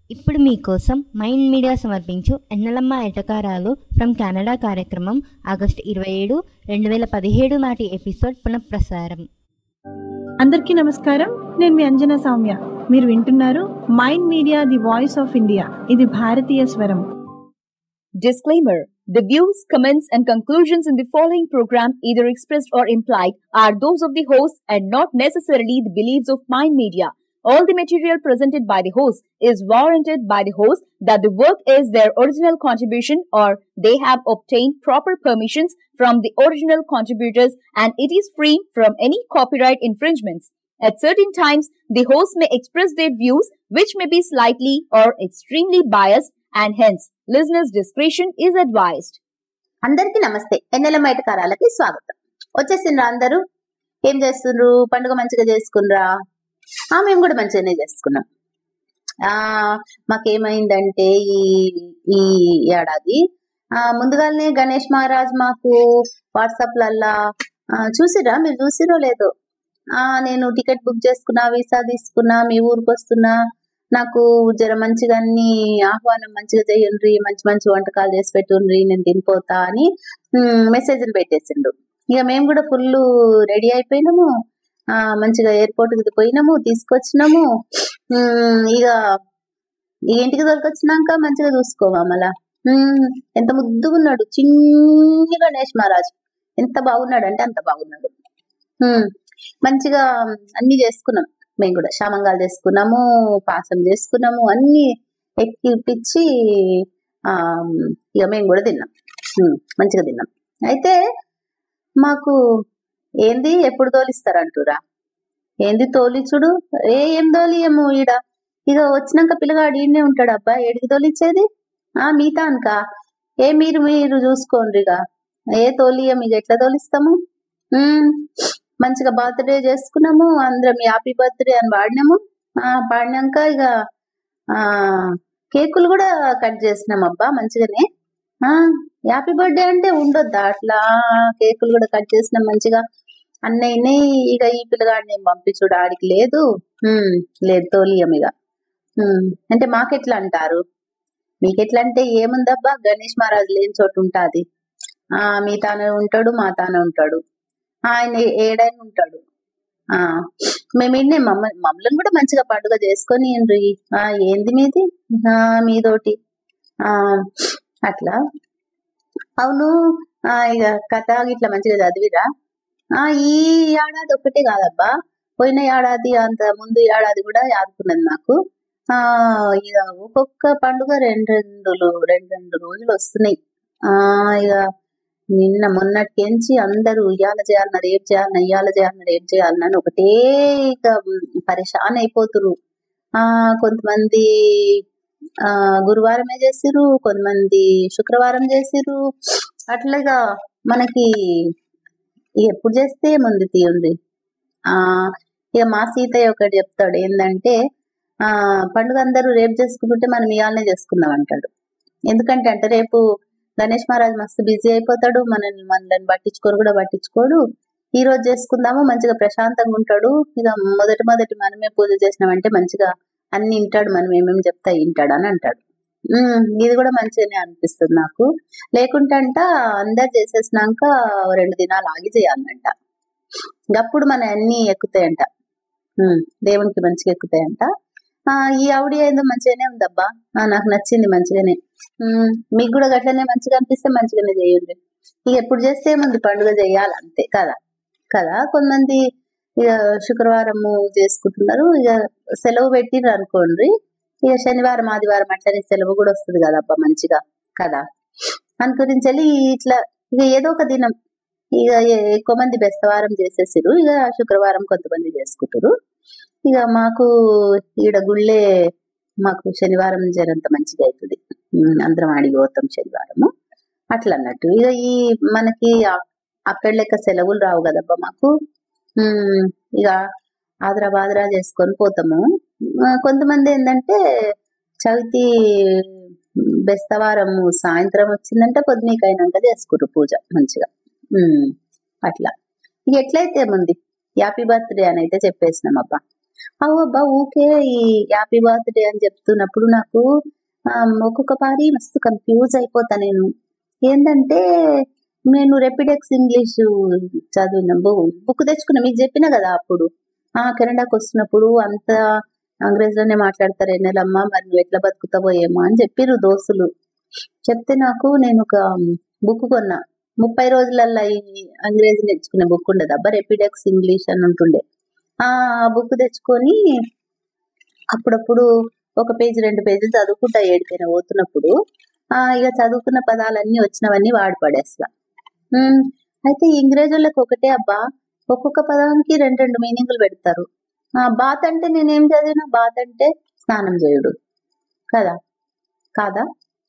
ఇప్పుడు మీకోసం Mind Media సమర్పించు ఎన్నెలమ్మ ఎటకారాలు ఫ్రమ్ కెనడా కార్యక్రమం ఆగస్టు ఇరవై ఏడు రెండు వేల పదిహేడు నాటి ఎపిసోడ్ పునఃప్రసారం అందరికీ నమస్కారం నేను మీ అంజనా సౌమ్య మీరు వింటున్నారు Mind Media the voice of India ఇది భారతీయ స్వరం Disclaimer The views, comments, and conclusions in the following program, either expressed or implied, are those of the host and not necessarily the beliefs of Mind Media. All the material presented by the host is warranted by the host that the work is their original contribution or they have obtained proper permissions from the original contributors and it is free from any copyright infringements. At certain times, the host may express their views which may be slightly or extremely biased and hence listeners' discretion is advised. అందరికీ నమస్తే ఎన్నెల మైటకారాలకి స్వాగతం వచ్చేసిండ్రా అందరూ ఏం చేస్తుండ్రు పండుగ మంచిగా చేసుకున్రా ఆ మేము కూడా మంచిగానే చేసుకున్నాం ఆ మాకేమైందంటే ఈ ఈ ఏడాది ఆ ముందుగానే గణేష్ మహారాజ్ మాకు వాట్సాప్ లల్లా చూసిరా మీరు చూసిరో లేదో ఆ నేను టికెట్ బుక్ చేసుకున్నా వీసా తీసుకున్నా మీ ఊరికి వస్తున్నా నాకు జర మంచిగా అన్ని ఆహ్వానం మంచిగా చేయండి మంచి మంచి వంటకాలు చేసి పెట్టుండ్రి నేను తినిపోతా అని మెసేజ్లు పెట్టేసిండు ఇక మేము కూడా ఫుల్ రెడీ అయిపోయినాము ఆ మంచిగా ఎయిర్పోర్ట్ కి పోయినాము తీసుకొచ్చినాము ఉమ్, ఇక ఇక ఇంటికి దొరికొచ్చినాక మంచిగా చూసుకోవా మళ్ళా ఉమ్, ఎంత ముద్దుగున్నాడు చిన్ని గణేష్ మహారాజ్ ఎంత బాగున్నాడు అంటే అంత బాగున్నాడు ఉమ్, మంచిగా అన్ని చేసుకున్నాం మేము కూడా శామంగాలు చేసుకున్నాము పాసం చేసుకున్నాము అన్ని ఎక్కిపించి ఆ ఇక మేము కూడా తిన్నాం ఉమ్, మంచిగా తిన్నాం అయితే మాకు ఏంది ఎప్పుడు తోలిస్తారంటురా ఏంది తోలిచుడు ఏ ఏం తోలియము ఈడ ఇక వచ్చినాక పిల్లగాడు ఈడనే ఉంటాడు అబ్బా ఏడికి తోలిచ్చేది ఆ మీతా అనక ఏ మీరు మీరు చూసుకోండి ఇక ఏ తోలియం ఇక ఎట్లా తోలిస్తాము ఉమ్, మంచిగా బర్త్డే చేసుకున్నాము అందరం హ్యాపీ బర్త్డే అని పాడినాము ఆ పాడినాక ఇక ఆ కేకులు కూడా కట్ చేసినాం అబ్బా మంచిగానే ఆ హ్యాపీ బర్త్డే అంటే ఉండొద్దా అట్లా కేకులు కూడా కట్ చేసినాం మంచిగా అన్నయ్యని ఇక ఈ పిల్లగాడిని ఏం పంపించుడు ఆడికి లేదు ఉమ్, లేదు తోలియం ఇక ఉమ్, అంటే మాకెట్లా అంటారు మీకెట్లా అంటే ఏముందబ్బా గణేష్ మహారాజ్ లేని చోటు ఉంటాది ఆ మీ తానే ఉంటాడు మా తానే ఉంటాడు ఆయన ఏ- ఏడైనా ఉంటాడు ఆ మేము ఇన్నే మమ్మ మమ్మల్ని కూడా మంచిగా పండుగ చేసుకొని ఇండ్రి. ఆ ఏంది మీది ఆ మీదోటి ఆ అట్లా అవును ఆ ఇక కథ ఇట్లా మంచిగా చదివిరా ఆ ఈ ఏడాది ఒక్కటే కాదబ్బా పోయిన ఏడాది అంత ముందు ఏడాది కూడా యాదుకున్నది నాకు ఆ ఇక ఒక్కొక్క పండుగ రెండు రెండు రెండు రెండు రోజులు వస్తున్నాయి ఆ ఇక నిన్న మొన్నటికెంచి అందరూ ఇయాల చేయాలన్నా రేపు చేయాలన్నా ఇయాల చేయాలన్నా రేపు చేయాలన్నా అని ఒకటే ఇక పరిశాన్ అయిపోతురు ఆ కొంతమంది ఆ గురువారమే చేసిరు కొంతమంది శుక్రవారం చేసిరు అట్లాగా మనకి ఎప్పుడు చేస్తే ముందు తీయండి ఆ ఇక మా సీతయ్య ఒకటి చెప్తాడు ఏంటంటే ఆ పండుగ అందరూ రేపు చేసుకుంటుంటే మనం ఇయాలనే చేసుకుందాం అంటాడు ఎందుకంటే అంటే రేపు గణేష్ మహారాజ్ మస్తు బిజీ అయిపోతాడు మనల్ని మనల్ని పట్టించుకోరు కూడా పట్టించుకోడు ఈ రోజు చేసుకుందాము మంచిగా ప్రశాంతంగా ఉంటాడు ఇక మొదటి మొదటి మనమే పూజ చేసినామంటే మంచిగా అన్ని వింటాడు మనం ఏమేమి చెప్తా వింటాడు అని అంటాడు ఉమ్, ఇది కూడా మంచిగానే అనిపిస్తుంది నాకు లేకుంటే అంట అందరు చేసేసినాక ఓ రెండు దినాలు ఆగి చేయాలంట అప్పుడు మన అన్ని ఎక్కుతాయంట ఉమ్, దేవునికి మంచిగా ఎక్కుతాయంట ఆ ఈ ఆవిడ ఏదో మంచిగానే ఉందబ్బా ఆ, నాకు నచ్చింది మంచిగానే ఉమ్, మీకు కూడా గట్లనే మంచిగా అనిపిస్తే మంచిగానే చేయండి ఇక ఎప్పుడు చేస్తే ఏముంది పండుగ చేయాలి అంతే కదా కదా కొంతమంది ఇక శుక్రవారము చేసుకుంటున్నారు ఇక సెలవు పెట్టిర్రు అనుకోండి ఇక శనివారం ఆదివారం అట్లనే సెలవు కూడా వస్తుంది కదా అబ్బా మంచిగా కదా అనుకురించి వెళ్ళి ఇట్లా ఇక ఏదో ఒక దినం ఇక ఎ- ఎక్కువ మంది బెస్తవారం చేసేసిరు ఇక శుక్రవారం కొంతమంది చేసుకుంటారు ఇక మాకు ఈడ గుళ్ళే మాకు శనివారం జరంత మంచిగా అవుతుంది ఉమ్, అందరం ఆడికి పోతాం శనివారము అట్లా అన్నట్టు ఇక ఈ మనకి అ- అక్కడ లెక్క సెలవులు రావు కదబ్బా మాకు ఉమ్, ఇక ఆదరా బాదరా చేసుకొని పోతాము ఆ, కొంతమంది ఏంటంటే చవితి బెస్తవారము సాయంత్రం వచ్చిందంటే పొద్దునీకి అయినాక చేసుకుంటారు పూజ మంచిగా ఉమ్, అట్లా ఇక ఎట్లయితే ముందు హ్యాపీ బర్త్డే అని అయితే చెప్పేసినాం అబ్బా అవ్వబ్బా ఊకే ఈ హ్యాపీ బర్త్డే అని చెప్తున్నప్పుడు నాకు ఆ, ఒక్కొక్క పారి మస్తు కన్ఫ్యూజ్ అయిపోతా నేను ఏంటంటే నేను రెపిడెక్స్ ఇంగ్లీష్ చదివిన బుక్ తెచ్చుకున్నా మీకు చెప్పిన కదా అప్పుడు ఆ కెనడాకి వస్తున్నప్పుడు అంత అంగ్రేజ్లోనే మాట్లాడతారు ఎన్నెలమ్మ మరి నువ్వు ఎట్లా బతుకుతావో ఏమో అని చెప్పిర్రు దోస్తులు చెప్తే నాకు నేను ఒక బుక్ కొన్నా ముప్పై రోజులల్లో ఈ అంగ్రేజీ నేర్చుకునే బుక్ ఉండదు అబ్బా రెపిడెక్స్ ఇంగ్లీష్ అని ఉంటుండే ఆ బుక్ తెచ్చుకొని అప్పుడప్పుడు ఒక పేజీ రెండు పేజీలు చదువుకుంటా ఏడికైనా పోతున్నప్పుడు ఆ ఇక చదువుకున్న పదాలన్నీ వచ్చినవన్నీ వాడి పడేస్తా ఉమ్, అయితే ఇంగ్రేజీలకు ఒకటే అబ్బా ఒక్కొక్క పదానికి రెండు రెండు మీనింగ్లు పెడతారు ఆ బాత్ అంటే నేనేం చదివినా బాత్ అంటే స్నానం చేయుడు కదా కాదా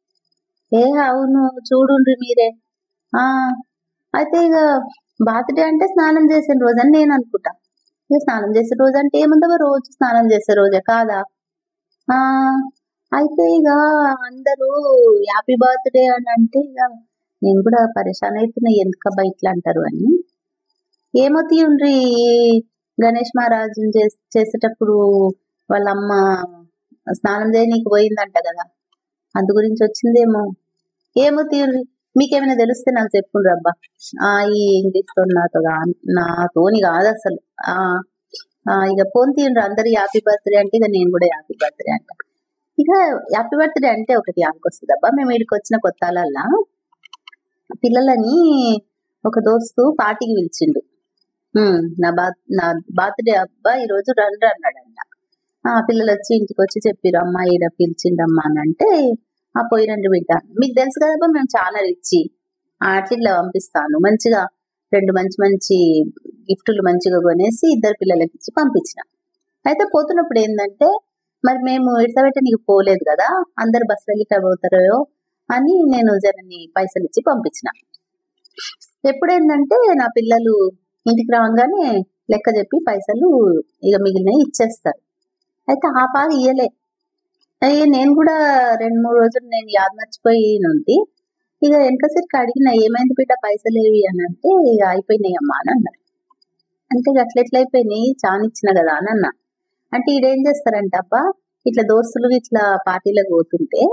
ఏ అవును చూడుండ్రి మీరే ఆ అయితే ఇక బాత్డే అంటే స్నానం చేసిన రోజు అని నేను అనుకుంటా ఇక స్నానం చేసే రోజు అంటే ఏముందవో రోజు స్నానం చేసే రోజే కాదా ఆ అయితే ఇక అందరూ హ్యాపీ బర్త్డే అని అంటే ఇక నేను కూడా పరేషాన్ అవుతున్నా ఎందుకబ్బా ఇట్లా అంటారు అని ఏమో తీయండ్రి గణేష్ మహారాజుని చేస్- చేసేటప్పుడు వాళ్ళ అమ్మ స్నానం చేయనీకి పోయిందంట కదా అందు గురించి వచ్చిందేమో ఏమో తీయండ్రి మీకేమైనా తెలిస్తే నాకు చెప్పుండ్రు అబ్బా ఆ ఈ ఇంగ్లీష్ తో నాతో గా- నాతోని కాదు అసలు ఆ ఆ, ఇక ఫోన్ తీయండ్రు అందరు హ్యాపీ బర్త్డే అంటే ఇక నేను కూడా హ్యాపీ బర్త్డే అంట ఇక హ్యాపీ బర్త్డే అంటే ఒకటి యాదకి వస్తుంది అబ్బా మేము వీడికి వచ్చిన కొత్తాలల్లా పిల్లలని ఒక దోస్తు పార్టీకి పిలిచిండు ఉమ్, నా బా నా బర్త్డే అబ్బా ఈ రోజు రండి అన్నాడంట ఆ పిల్లలు వచ్చి ఇంటికి వచ్చి చెప్పిరు అమ్మా ఈడ పిలిచిండమ్మా అని అంటే ఆ పోయి రండి బిడ్డ మీకు తెలుసు కదబ్బా మేము చాలా రిచ్చి అట్లా పంపిస్తాను మంచిగా రెండు మంచి మంచి గిఫ్టులు మంచిగా కొనేసి ఇద్దరు పిల్లలకి ఇచ్చి పంపించిన అయితే పోతున్నప్పుడు ఏంటంటే మరి మేము ఇడసబెట్ట నీకు పోలేదు కదా అందరు బస్సులో గిట్ట పోతారో అని నేను జరని పైసలు ఇచ్చి పంపించిన ఎప్పుడేందంటే నా పిల్లలు ఇంటికి రాగానే లెక్క చెప్పి పైసలు ఇక మిగిలినవి ఇచ్చేస్తారు అయితే ఆ పాలు ఇయ్యలే అయ్యే నేను కూడా రెండు మూడు రోజులు నేను యాద మర్చిపోయి నుండి ఇక వెనకసరికి అడిగిన ఏమైంది బిడ్డ పైసలు ఏవి అని అంటే ఇక అయిపోయినాయి అమ్మా అని అన్నారు అంటే ఇక అట్లా ఎట్లా అయిపోయినాయి చాలా ఇచ్చిన కదా అని అన్నా అంటే ఈడేం చేస్తారంట అబ్బా ఇట్లా దోస్తులు ఇట్లా పార్టీలకు పోతుంటే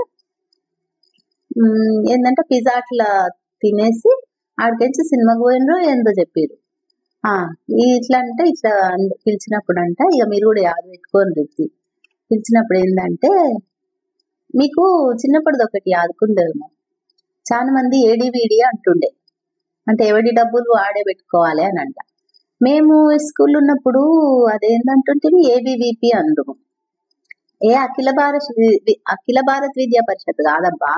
ఉమ్, ఏంటంటే పిజ్జా అట్లా తినేసి ఆడికెంచి సినిమాకి పోయినరు ఏందో చెప్పారు ఆ ఇట్లా అంటే ఇట్లా అంద- పిలిచినప్పుడు అంట ఇక మీరు కూడా యాద పెట్టుకోని రీతి పిలిచినప్పుడు ఏంటంటే మీకు చిన్నప్పటిది ఒకటి ఆదుకుందేమో చాలా మంది ఏడివిడి అంటుండే అంటే ఎవడి డబ్బులు ఆడే పెట్టుకోవాలి అని అంట మేము స్కూల్ ఉన్నప్పుడు అదేంటంటుంటే ఏబివిపి అందుము ఏ అఖిల భారత్ వి- వి- అఖిల భారత్ విద్యా పరిషత్ కాదబ్బా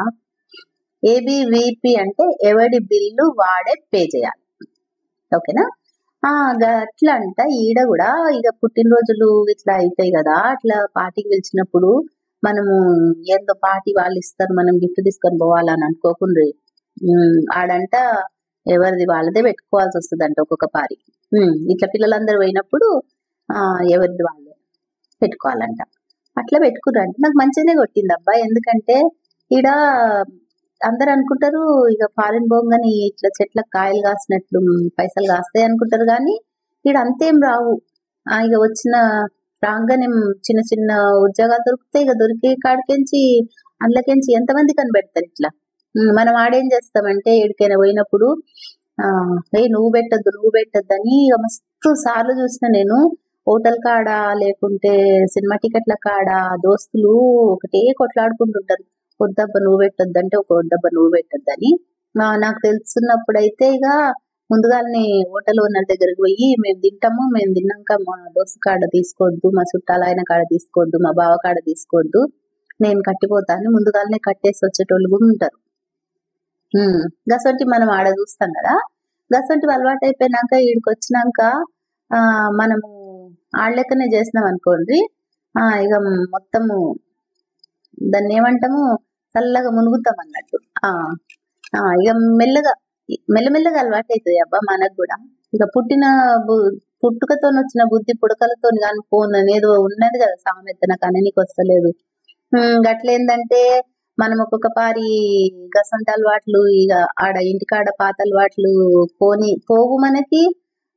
ఏబివిపి అంటే ఎవడి బిల్లు వాడే పే చేయాలి ఓకేనా ఆ గ- అట్లా అంట ఈడ కూడా ఇక పుట్టినరోజులు ఇట్లా అవుతాయి కదా అట్లా పార్టీకి పిలిచినప్పుడు మనము ఏందో పార్టీ వాళ్ళు ఇస్తారు మనం గిఫ్ట్ తీసుకొని పోవాలని అనుకోకుండా ఉమ్, ఆడంట ఎవరిది వాళ్ళదే పెట్టుకోవాల్సి వస్తుంది అంట ఒక్కొక్క పారి ఉమ్, ఇట్లా పిల్లలందరూ పోయినప్పుడు ఆ ఎవరిది వాళ్ళే పెట్టుకోవాలంట అట్లా పెట్టుకుర్రంట నాకు మంచిగానే కొట్టింది అబ్బా ఎందుకంటే ఈడ అందరు అనుకుంటారు ఇక ఫారెన్ పోగానే ఇట్లా చెట్లకు కాయలు కాసినట్లు మ్, పైసలు కాస్తాయి అనుకుంటారు కానీ ఈడ అంతేం రావు ఆ ఇక వచ్చిన రాగానే మ్, చిన్న చిన్న ఉద్యోగాలు దొరుకుతాయి ఇక దొరికే కాడికెంచి అందులోకించి ఎంతమంది కనిపెడతారు ఇట్లా మ్, మనం ఆడేం చేస్తామంటే ఎడికైనా పోయినప్పుడు ఆ ఏ నువ్వు పెట్టద్దు నువ్వు పెట్టద్దు అని ఇక మస్తు సార్లు చూసిన నేను హోటల్ కాడ లేకుంటే సినిమా టికెట్ల కాడ దోస్తులు ఒకటే కొట్లాడుకుంటుంటారు వద్దబ్బ నువ్వు పెట్టొద్దు అంటే ఒక వద్దబ్బ నువ్వు పెట్టొద్దని ఆ, నాకు తెలుసున్నప్పుడైతే ఇక ముందుగానే హోటల్ ఓనర్ దగ్గరికి పోయి మేము తింటాము మేము తిన్నాక మా దోస్తు కాడ తీసుకోవద్దు మా చుట్టాల ఆయన కాడ తీసుకోవద్దు మా బావ కాడ తీసుకోవద్దు నేను కట్టిపోతాను ముందుగానే కట్టేసి వచ్చేటోళ్ళు కూడా ఉంటారు ఉమ్, గసొంటి మనం ఆడ చూస్తాం కదా గసొంటి అలవాటు అయిపోయినాక ఈడికి వచ్చినాక ఆ మనము ఆడలెక్కనే చేసినాం అనుకోండి ఆ ఇక మొత్తము దాన్ని ఏమంటాము చల్లగా మునుగుతాం అన్నట్టు ఆ ఆ ఇక మెల్లగా మెల్లమెల్లగా అలవాటు అవుతుంది అబ్బా మనకు కూడా ఇక పుట్టిన బు- పుట్టుకతో వచ్చిన బుద్ధి పుడకలతో కానీ పోను అనేది ఉన్నది కదా సామెత నాకు అననీకి వస్తలేదు ఉమ్, గట్లేందంటే మనం ఒక్కొక్క పారి గసంట అలవాట్లు ఇక ఆడ ఇంటికాడ పాత అలవాట్లు పోని పోవు మనకి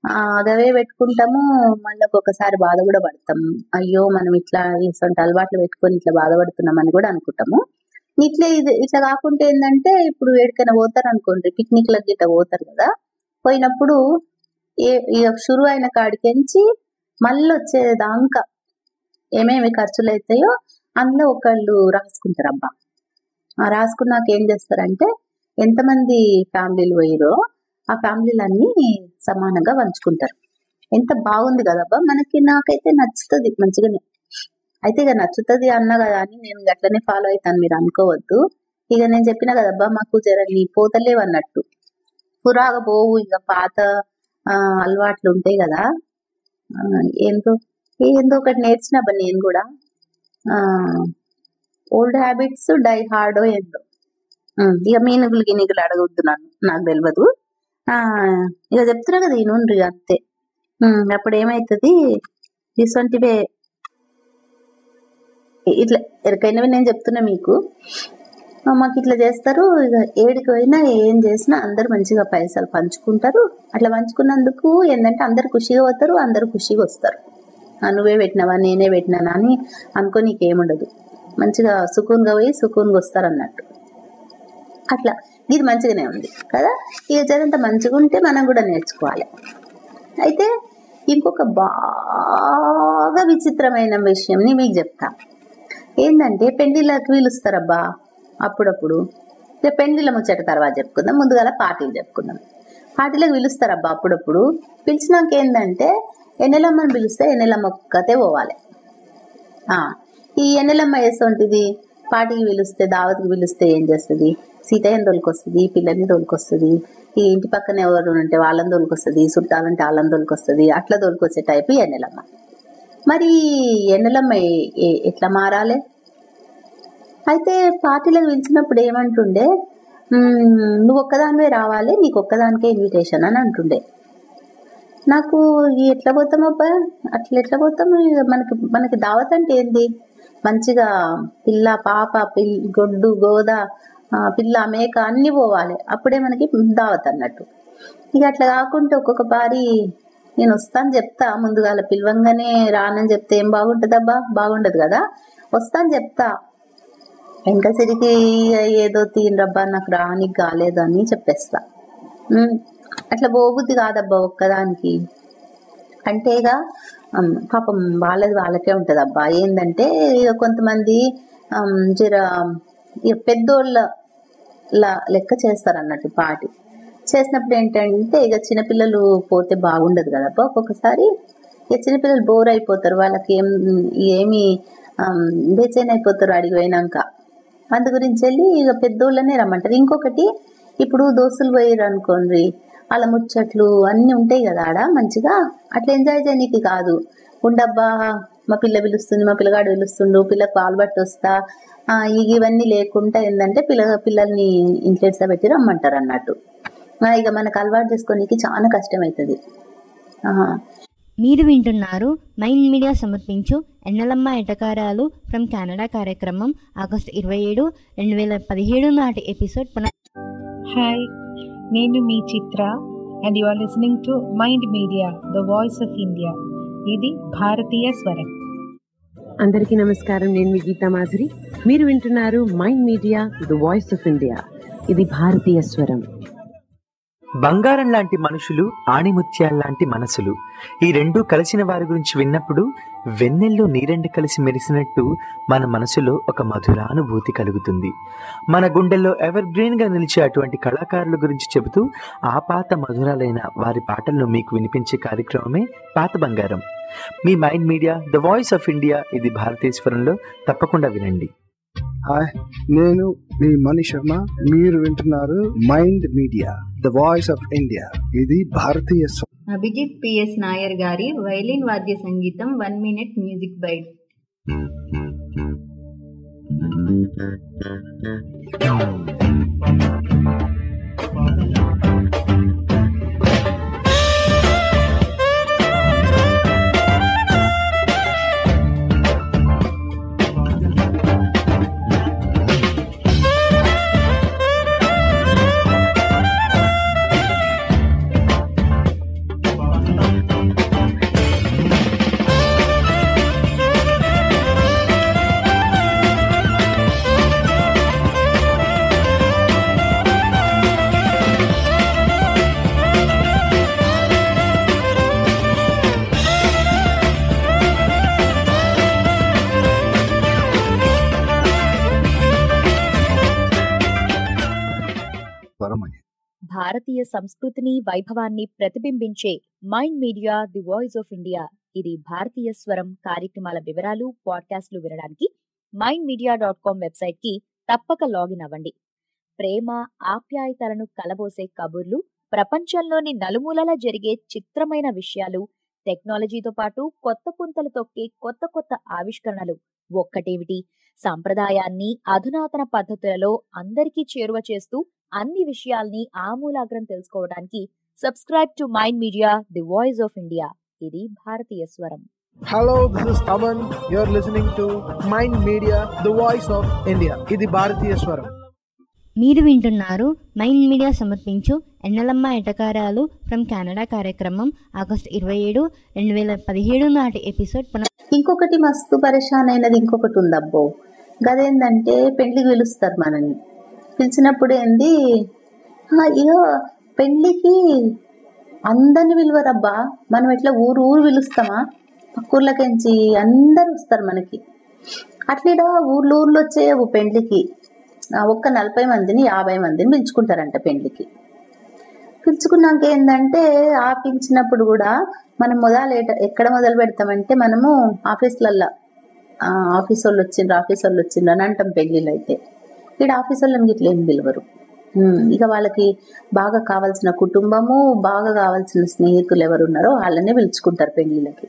ఆ అదవే పెట్టుకుంటాము మళ్ళీ ఒక్కొక్కసారి బాధ కూడా పడతాము అయ్యో మనం ఇట్లా ఇటువంటి అలవాట్లు పెట్టుకొని ఇట్లా బాధపడుతున్నాం అని కూడా అనుకుంటాము ఇట్లా ఇది ఇట్లా కాకుంటే ఏంటంటే ఇప్పుడు ఎక్కడికైనా పోతారు అనుకోండి పిక్నిక్లకు గిట్ట పోతారు కదా పోయినప్పుడు ఏ ఇక షురు అయిన కాడికెంచి మళ్ళీ వచ్చేదాకా ఏమేమి ఖర్చులు అవుతాయో అందులో ఒకళ్ళు రాసుకుంటారు అబ్బా ఆ రాసుకున్నాక ఏం చేస్తారంటే ఎంతమంది ఫ్యామిలీలు పోయిరో ఆ ఫ్యామిలీలన్నీ సమానంగా పంచుకుంటారు ఎంత బాగుంది కదబ్బా మనకి నాకైతే నచ్చుతుంది మంచిగానే అయితే ఇక నచ్చుతుంది అన్న కదా అని నేను అట్లనే ఫాలో అవుతాను మీరు అనుకోవద్దు ఇక నేను చెప్పిన కదబ్బా మాకు జర నీ పోతలేవు అన్నట్టు పురాగా పోవు ఇక పాత ఆ, అలవాట్లు ఉంటాయి కదా ఆ, ఏందో ఏందో ఒకటి నేర్చినబ్బా నేను కూడా ఓల్డ్ హ్యాబిట్స్ డై హార్డ్ ఏందో ఉమ్, ఇక మీనుగులు గినుగులు అడగొద్దు నన్ను నాకు తెలియదు ఆ ఇక చెప్తున్నా కదా ఈ నుండి అంతే ఉమ్, అప్పుడు ఏమైతుంది ఇటువంటివే ఇట్లా ఎరికైనవి నేను చెప్తున్నా మీకు ఆ, మాకు ఇట్లా చేస్తారు ఇక ఏడికి పోయినా ఏం చేసినా అందరు మంచిగా పైసలు పంచుకుంటారు అట్లా పంచుకున్నందుకు ఏంటంటే అందరు ఖుషిగా పోతారు అందరు ఖుషిగా వస్తారు ఆ, నువ్వే పెట్టినావా నేనే పెట్టినానా అని అనుకో నీకేముండదు మంచిగా సుకూన్గా పోయి సుకూన్గా వస్తారు అన్నట్టు అట్లా ఇది మంచిగానే ఉంది కదా ఇక జరంత మంచిగా ఉంటే మనం కూడా నేర్చుకోవాలి అయితే ఇంకొక బాగా విచిత్రమైన విషయంని మీకు చెప్తా ఏంటంటే పెళ్లిళ్ళకి పిలుస్తారబ్బా అప్పుడప్పుడు ఇక పెళ్లిళ్ళ ముచ్చట తర్వాత చెప్పుకుందాం ముందుగా పార్టీలు చెప్పుకుందాం పార్టీలకు పిలుస్తారబ్బా అప్పుడప్పుడు పిలిచినాక ఏంటంటే ఎన్నెలమ్మని పిలిస్తే ఎన్నెలమ్మ ఒక్కతే పోవాలి ఆ, ఈ ఎన్నెలమ్మ వేసొంటిది పార్టీకి పిలిస్తే దావత్కి పిలిస్తే ఏం చేస్తుంది సీతయ్యని తోలుకొస్తుంది పిల్లని తోలుకొస్తుంది ఈ ఇంటి పక్కన ఎవరు ఉంటే వాళ్ళని తోలుకొస్తుంది చుట్టాలంటే వాళ్ళని తోలుకొస్తుంది అట్లా తోలుకొచ్చే టైపు ఈ ఎన్నెలమ్మ మరి ఎన్నెలమ్మ ఏ- ఏ- ఎట్లా మారాలి అయితే పార్టీలకు పిలిచినప్పుడు ఏమంటుండే "మ్మ్, నువ్వు ఒక్కదానివే రావాలి నీకు ఒక్కదానికే ఇన్విటేషన్ అని అంటుండే నాకు ఈ ఎట్లా పోతాం అబ్బా అట్లా ఎట్లా పోతాం ఇక మనకి మనకి దావత్ అంటే ఏంది మంచిగా పిల్ల పాప పిల్ గొడ్డు గోద ఆ, పిల్ల మేక అన్ని పోవాలి అప్పుడే మనకి దావత్ అన్నట్టు ఇక అట్లా కాకుంటే ఒక్కొక్క పారి నేను వస్తాను చెప్తా ముందుగాల పిలవంగానే రానని చెప్తే ఏం బాగుంటుందబ్బా బాగుండదు కదా వస్తాను చెప్తా ఇంకా సరికి ఏదో తీనరబ్బా నాకు రానికి కాలేదు అని చెప్పేస్తా ఉమ్, అట్లా పోబుద్ది కాదబ్బా ఒక్కదానికి అంటేగా ఉమ్, పాపం వాళ్ళది వాళ్ళకే ఉంటది అబ్బా ఏంటంటే ఇక కొంతమంది ఉమ్, జర ఇక పెద్దోళ్ళ లా- లెక్క చేస్తారు అన్నట్టు పాటి చేసినప్పుడు ఏంటంటే ఇక చిన్నపిల్లలు పోతే బాగుండదు కదబ్బా ఒక్కొక్కసారి ఇక చిన్నపిల్లలు బోర్ అయిపోతారు వాళ్ళకి ఏం ఏమి ఆమ్, బేచైన్ అయిపోతారు అడిగి పోయినాక అందు గురించి వెళ్ళి ఇక పెద్దోళ్ళనే రమ్మంటారు ఇంకొకటి ఇప్పుడు దోస్తులు పోయారు అనుకోండి వాళ్ళ ముచ్చట్లు అన్నీ ఉంటాయి కదా ఆడ మంచిగా అట్లా ఎంజాయ్ చేయనీకి కాదు ఉండబ్బా మా పిల్ల పిలుస్తుంది మా పిల్లగాడు పిలుస్తుండు పిల్లకు పాలు పట్టి వస్తా ఆ, ఇక ఇవన్నీ లేకుండా ఏంటంటే పిల్ల పిల్లల్ని ఇంట్లో పెట్టి రమ్మంటారు అన్నట్టు ఆ, ఇక మనకు అలవాటు చేసుకోనికి చాలా కష్టమవుతుంది ఆహా. మీరు వింటున్నారు మైండ్ మీడియా సమర్పించు ఎన్నెలమ్మ ఎటకారాలు ఫ్రమ్ కెనడా కార్యక్రమం ఆగస్టు ఇరవై ఏడు రెండు వేల పదిహేడు నాటి ఎపిసోడ్ పునః హాయ్ నేను మీ Chitra and you are listening to Mind Media the voice of India ఇది భారతీయ స్వరం అందరికీ నమస్కారం నేను మీ గీతా మాధురి మీరు వింటున్నారు Mind Media the voice of India ఇది భారతీయ స్వరం బంగారం లాంటి మనుషులు ఆణిముత్యాల్లాంటి మనసులు ఈ రెండు కలిసిన వారి గురించి విన్నప్పుడు వెన్నెల్లో నీరెండు కలిసి మెరిసినట్టు మన మనసులో ఒక మధురానుభూతి కలుగుతుంది మన గుండెల్లో ఎవర్ గ్రీన్ గా నిలిచే అటువంటి కళాకారుల గురించి చెబుతూ ఆ పాత మధురాలైన వారి పాటలను మీకు వినిపించే కార్యక్రమమే పాత బంగారం మీ Mind Media the voice of India ఇది భారతీశ్వరంలో తప్పకుండా వినండి హాయ్ నేను మీ మణి శర్మ మీరు వింటున్నారు Mind Media the voice of India ఇది భారతీయ స్వ- అభిజిత్ పిఎస్ నాయర్ గారి వైలిన్ వాద్య సంగీతం one minute music bite Thank భారతీయ సంస్కృతిని వైభవాన్ని ప్రతిబింబించే Mind Media the voice of India ఇది భారతీయ స్వరం కార్యక్రమాల వివరాలు పాడ్కాస్ట్లు వినడానికి Mind Media dot com website కి తప్పక లాగిన్ అవ్వండి ప్రేమ ఆప్యాయతలను కలబోసే కబుర్లు ప్రపంచంలోని నలుమూలల జరిగే చిత్రమైన విషయాలు టెక్నాలజీతో పాటు కొత్త పుంతలు తొక్కే కొత్త కొత్త ఆవిష్కరణలు ఒక్కటేమిటి సాంప్రదాయాన్ని అధునాతన పద్ధతులలో అందరికీ చేరువ చేస్తూ అన్ని విషయాల్ని ఆమూలాగ్రం తెలుసుకోవడానికి subscribe to Mind Media the voice of India ఇది భారతీయ స్వరం Hello, this is Taman. You're listening to Mind Media, the voice of India. ఇది భారతీయ స్వరం మీరు వింటున్నారు మైండ్ మీడియా సమర్పించు ఎన్నలమ్మ ఎటకారాలు ఫ్రమ్ కెనడా కార్యక్రమం ఆగస్టు ఇరవై ఏడు రెండు వేల పదిహేడు నాటి ఎపిసోడ్ పునః ఇంకొకటి మస్తు పరేషాన్ అయినది ఇంకొకటి ఉందబ్బో గదేందంటే పెళ్లికి పిలుస్తారు మనల్ని పిలిచినప్పుడు ఏంది "ఆ, ఇగో పెళ్లికి అందరిని పిలువరబ్బా మనం ఎట్లా ఊరు ఊరు పిలుస్తామా పక్కూర్లకెంచి అందరు వస్తారు మనకి అట్లీడా ఊర్లు ఊర్లు వచ్చేయవు పెళ్లికి ఆ, ఒక్క నలభై మందిని యాభై మందిని పిలుచుకుంటారంట పెళ్లికి పిలుచుకున్నాక ఏంటంటే ఆ పిలిచినప్పుడు కూడా మనం మొదలు ఎట- ఎక్కడ మొదలు పెడతామంటే మనము ఆఫీసులల్లో ఆ, ఆఫీస్ వాళ్ళు వచ్చిండ్రు ఆఫీస్ వాళ్ళు వచ్చిండ్రు అని అంటాం పెళ్ళిళ్ళు అయితే ఇక్కడ ఆఫీస్ వాళ్ళని ఇట్లా ఏం పిలవరు ఉమ్, ఇక వాళ్ళకి బాగా కావాల్సిన కుటుంబము బాగా కావాల్సిన స్నేహితులు ఎవరు ఉన్నారో వాళ్ళనే పిలుచుకుంటారు పెళ్ళిళ్ళకి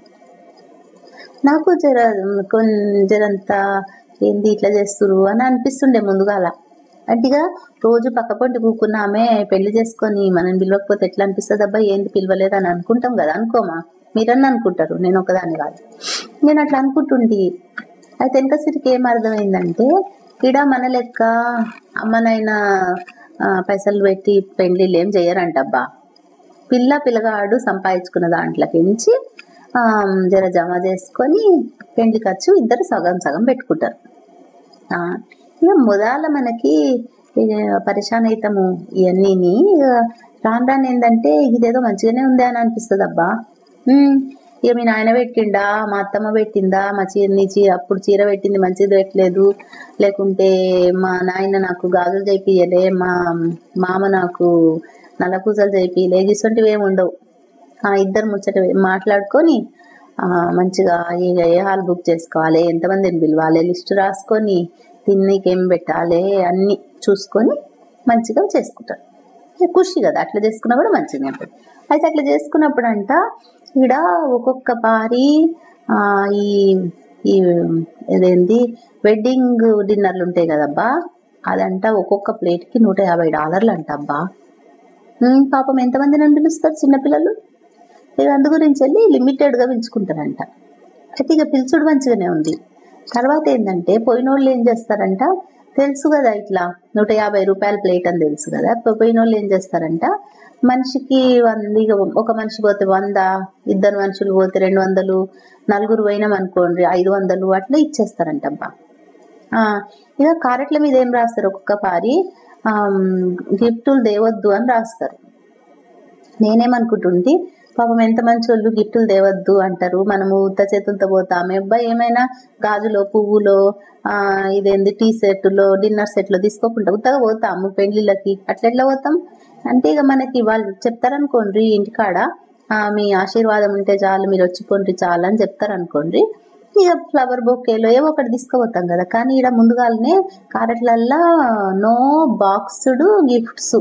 నాకు జర కొన్- జరంత ఏంది ఇట్లా చేస్తురు అని అనిపిస్తుండే ముందుగాల అట్టిగా రోజు పక్కపొంటి కూకున్న ఆమె పెళ్లి చేసుకొని మనం పిలవకపోతే ఎట్లా అనిపిస్తుంది అబ్బా ఏంది పిలవలేదు అని అనుకుంటాం కదా అనుకోమా మీరన్నా అనుకుంటారు నేను ఒకదాన్ని కాదు నేను అట్లా అనుకుంటుండి అయితే వెనక సిరికి ఏం అర్థమైందంటే ఇడ మన లెక్క అమ్మనైనా ఆ, పైసలు పెట్టి పెళ్లిళ్ళు ఏం చేయరంటబ్బా పిల్ల పిల్లగాడు సంపాదించుకున్న దాంట్లోకించి ఆ, జర జమ చేసుకొని పెండ్లి ఖర్చు ఇద్దరు సగం సగం పెట్టుకుంటారు ఆ, ఇక మొదల మనకి ఇక పరిశాన్ అవుతాము ఇవన్నీని ఇక రాను రాను ఏంటంటే ఇదేదో మంచిగానే ఉంది అని అనిపిస్తుంది అబ్బా ఉమ్, ఇక మీ నాయన పెట్టిండా మా అత్తమ్మ పెట్టిందా మా చీర నీ చీర అప్పుడు చీర పెట్టింది మంచిది పెట్టలేదు లేకుంటే మా నాయన నాకు గాజులు చేపియలే మా మామ నాకు నల్ల పూసలు చేపియలే ఇటువంటివి ఏమి ఉండవు ఆ ఇద్దరు ముచ్చట మాట్లాడుకొని ఆ, మంచిగా ఇక ఏ హాల్ బుక్ చేసుకోవాలి ఎంతమందిని పిలవాలి లిస్ట్ రాసుకొని తిన్నీకి ఏం పెట్టాలి అన్ని చూసుకొని మంచిగా చేసుకుంటారు ఇక ఖుషి కదా అట్లా చేసుకున్నా కూడా మంచిగా ఉంటుంది అయితే అట్లా చేసుకున్నప్పుడు అంట ఇక్కడ ఒక్కొక్క పారి ఆ, ఈ ఈ ఇదేంది వెడ్డింగ్ డిన్నర్లు ఉంటాయి కదబ్బా అదంట ఒక్కొక్క ప్లేట్కి నూట యాభై డాలర్లు అంట అబ్బా ఉమ్, పాపం ఎంతమంది నన్ను పిలుస్తారు చిన్నపిల్లలు ఇక అందు గురించి వెళ్ళి లిమిటెడ్గా పిలుచుకుంటారంట అయితే ఇక పిలుచుడు మంచిగానే ఉంది తర్వాత ఏంటంటే పోయిన వాళ్ళు ఏం చేస్తారంట తెలుసు కదా ఇట్లా నూట యాభై రూపాయల ప్లేట్ అని తెలుసు కదా పో- పోయిన వాళ్ళు ఏం చేస్తారంట మనిషికి వంద ఇక ఒక మనిషి పోతే వంద ఇద్దరు మనుషులు పోతే రెండు వందలు నలుగురు పోయినాం అనుకోండి ఐదు వందలు అట్లా ఇచ్చేస్తారంటబ్బా ఆ, ఇక కారెట్ల మీద ఏం రాస్తారు ఒక్కొక్క పారి ఆమ్, గిఫ్టులు దేవద్దు అని రాస్తారు నేనేమనుకుంటుంది పాపం ఎంత మంచి వాళ్ళు గిఫ్టులు తేవద్దు అంటారు మనము ఉత్త చేతులతో పోతాం అబ్బాయి ఏమైనా గాజులో పువ్వులో ఆ ఇదేంది టీ సెట్లో డిన్నర్ సెట్లో తీసుకోకుండా ఉత్తగా పోతాము పెళ్లిళ్ళకి అట్లా ఎట్లా పోతాం అంటే ఇక మనకి వాళ్ళు చెప్తారనుకోండి ఇంటికాడ ఆ, మీ ఆశీర్వాదం ఉంటే చాలు మీరు వచ్చిపోండి చాలు అని చెప్తారనుకోండి ఇక ఫ్లవర్ బొకేలో ఏవో ఒకటి తీసుకుపోతాం కదా కానీ ఇక్కడ ముందుగానే కారెట్లల్లా నో బాక్స్డ్ గిఫ్ట్స్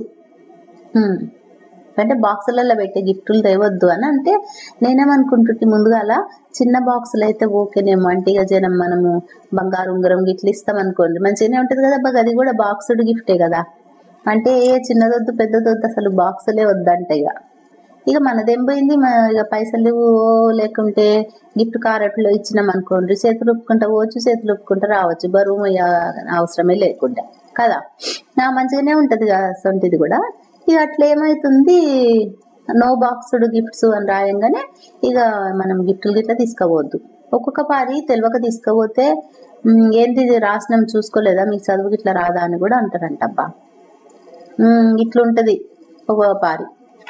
అంటే బాక్సులలో పెట్టే గిఫ్టులు తేవద్దు అని అంటే నేనేమనుకుంటుంటే ముందుగాల చిన్న బాక్సులు అయితే ఓకేనేమో అంటే ఇక జనం మనము బంగారు ఉంగరం గిట్లు ఇస్తాం అనుకోండి మంచిగానే ఉంటుంది కదా బాగా అది కూడా బాక్సుడ్ గిఫ్టే కదా అంటే ఏ చిన్నదొద్దు పెద్దదొద్దు అసలు బాక్సులే వద్దంట ఇక ఇక మనదేం పోయింది మన ఇక పైసలు ఓ లేకుంటే గిఫ్ట్ కారెట్లో ఇచ్చినాం అనుకోండి చేతులు ఒప్పుకుంటా పోవచ్చు చేతులు ఒప్పుకుంటా రావచ్చు బరువు మొయ్య అవసరమే లేకుండా కదా నా మంచిగానే ఉంటది కదా సొంటిది కూడా ఇక అట్లా ఏమవుతుంది నో బాక్స్డ్ గిఫ్ట్స్ అని రాయంగానే ఇక మనం గిఫ్ట్లు గిట్లా తీసుకోవద్దు ఒక్కొక్క పారి తెలియక తీసుకుపోతే "ఉమ్, ఏంటి ఇది రాసినాం చూసుకోలేదా మీకు చదువు గిట్లా రాదా అని కూడా అంటారంట అబ్బా ఉమ్, ఇట్లుంటది ఒక్కొక్క పారి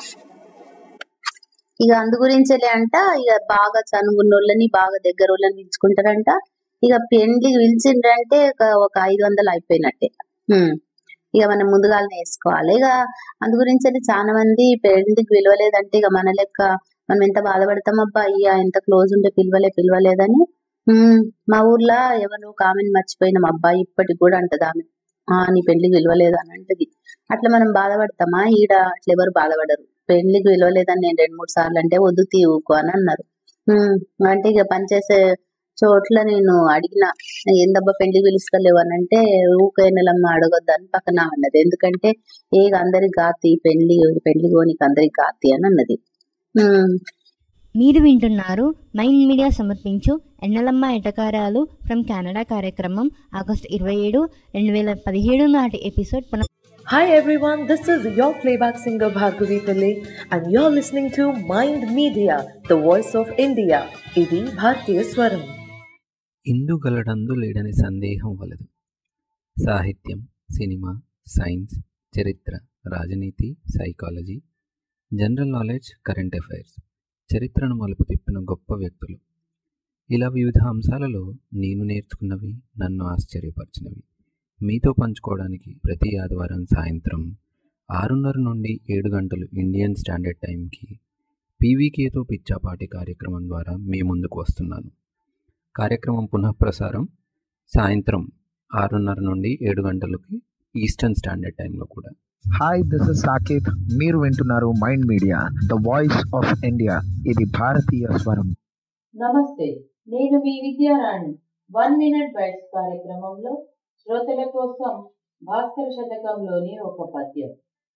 ఇక అందు గురించేలే అంట ఇక బాగా చనువున్నోళ్ళని బాగా దగ్గర వాళ్ళని పిలుచుకుంటారంట ఇక పెండ్లికి పిలిచిండ్రంటే ఒక ఒక ఐదు వందలు అయిపోయినట్టే ఉమ్. ఇక మనం ముందుగానే వేసుకోవాలి ఇక అందు గురించి అని చాలా మంది పెళ్లికి పిలవలేదంటే ఇక మన లెక్క మనం ఎంత బాధపడతాం అబ్బా అయ్యా ఎంత క్లోజ్ ఉంటే పిలవలే పిలవలేదని ఉమ్, మా ఊర్లో ఎవరు ఒక ఆమెను మర్చిపోయినాం అబ్బాయి ఇప్పటికి కూడా అంటది ఆమె ఆ నీ పెళ్లికి పిలవలేదు అని అంటది అట్లా మనం బాధపడతామా ఈడ అట్లా ఎవరు బాధపడరు పెళ్లికి పిలవలేదని నేను రెండు మూడు సార్లు అంటే వద్దు తీ ఊకో అని అన్నారు ఉమ్, అంటే ఇక పనిచేసే చోట్ల నేను అడిగిన ఏందబ్బా పెళ్లికి పిలుస్తలేవు అని అంటే ఊకే నెలమ్మ అడగొద్దని పక్కన అన్నది ఎందుకంటే ఏ అందరికి గాతి పెళ్లి పెళ్లి కోనికి అందరికి గాతి అని అన్నది ఉమ్, మీరు వింటున్నారు మైండ్ మీడియా సమర్పించు ఎన్నెలమ్మ ఎటకారాలు ఫ్రమ్ కెనడా కార్యక్రమం ఆగస్టు ఇరవై ఏడు రెండు వేల పదిహేడు నాటి ఎపిసోడ్ పునః Hi everyone, this is your playback singer Bhargavi Pillai and you're listening to Mind Media, the voice of India. ఇది భారతీయ స్వరం ఇందుగలడందు లేడని సందేహం వలదు సాహిత్యం సినిమా సైన్స్ చరిత్ర రాజనీతి psychology general knowledge current affairs చరిత్రను మలుపు తిప్పిన గొప్ప వ్యక్తులు ఇలా వివిధ అంశాలలో నేను నేర్చుకున్నవి నన్ను ఆశ్చర్యపరిచినవి మీతో పంచుకోవడానికి ప్రతి ఆదివారం సాయంత్రం ఆరున్నర నుండి ఏడు గంటలు ఇండియన్ స్టాండర్డ్ టైంకి పీవీకేతో పిచ్చాపాటి కార్యక్రమం ద్వారా మీ ముందుకు వస్తున్నాను కార్యక్రమం పునఃప్రసారం సాయంత్రం ఆరున్నర నుండి ఏడు గంటలకి ఈస్టర్న్ స్టాండర్డ్ టైంలో కూడా హాయ్ దిస్ ఇస్ సాకేత్ మీరు వింటున్నారు Mind Media the voice of India ఇది భారతీయ స్వరం నమస్తే నేను మీ విద్యారాణి వన్ మినిట్ బైట్స్ కార్యక్రమంలో శ్రోతల కోసం భాస్కర శతకంలోని ఒక పద్యం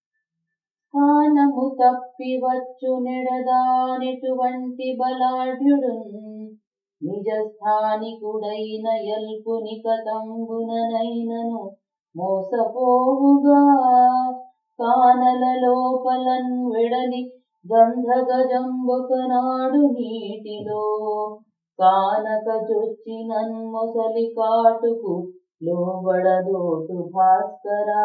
స్థానము తప్పి వచ్చు నెడదానెటువంటి బలాఢ్యుడు నిజ స్థానికుడైన ఎల్పుని కతంబుననైనను మోసపోవుగా కానల లోపలన్ వెడలి గంధగజంబొకనాడు నీటిలో కానక చొచ్చినన్ మొసలి కాటుకు లోబడదోటు భాస్కరా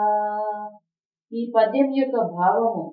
ఈ పద్యం యొక్క భావము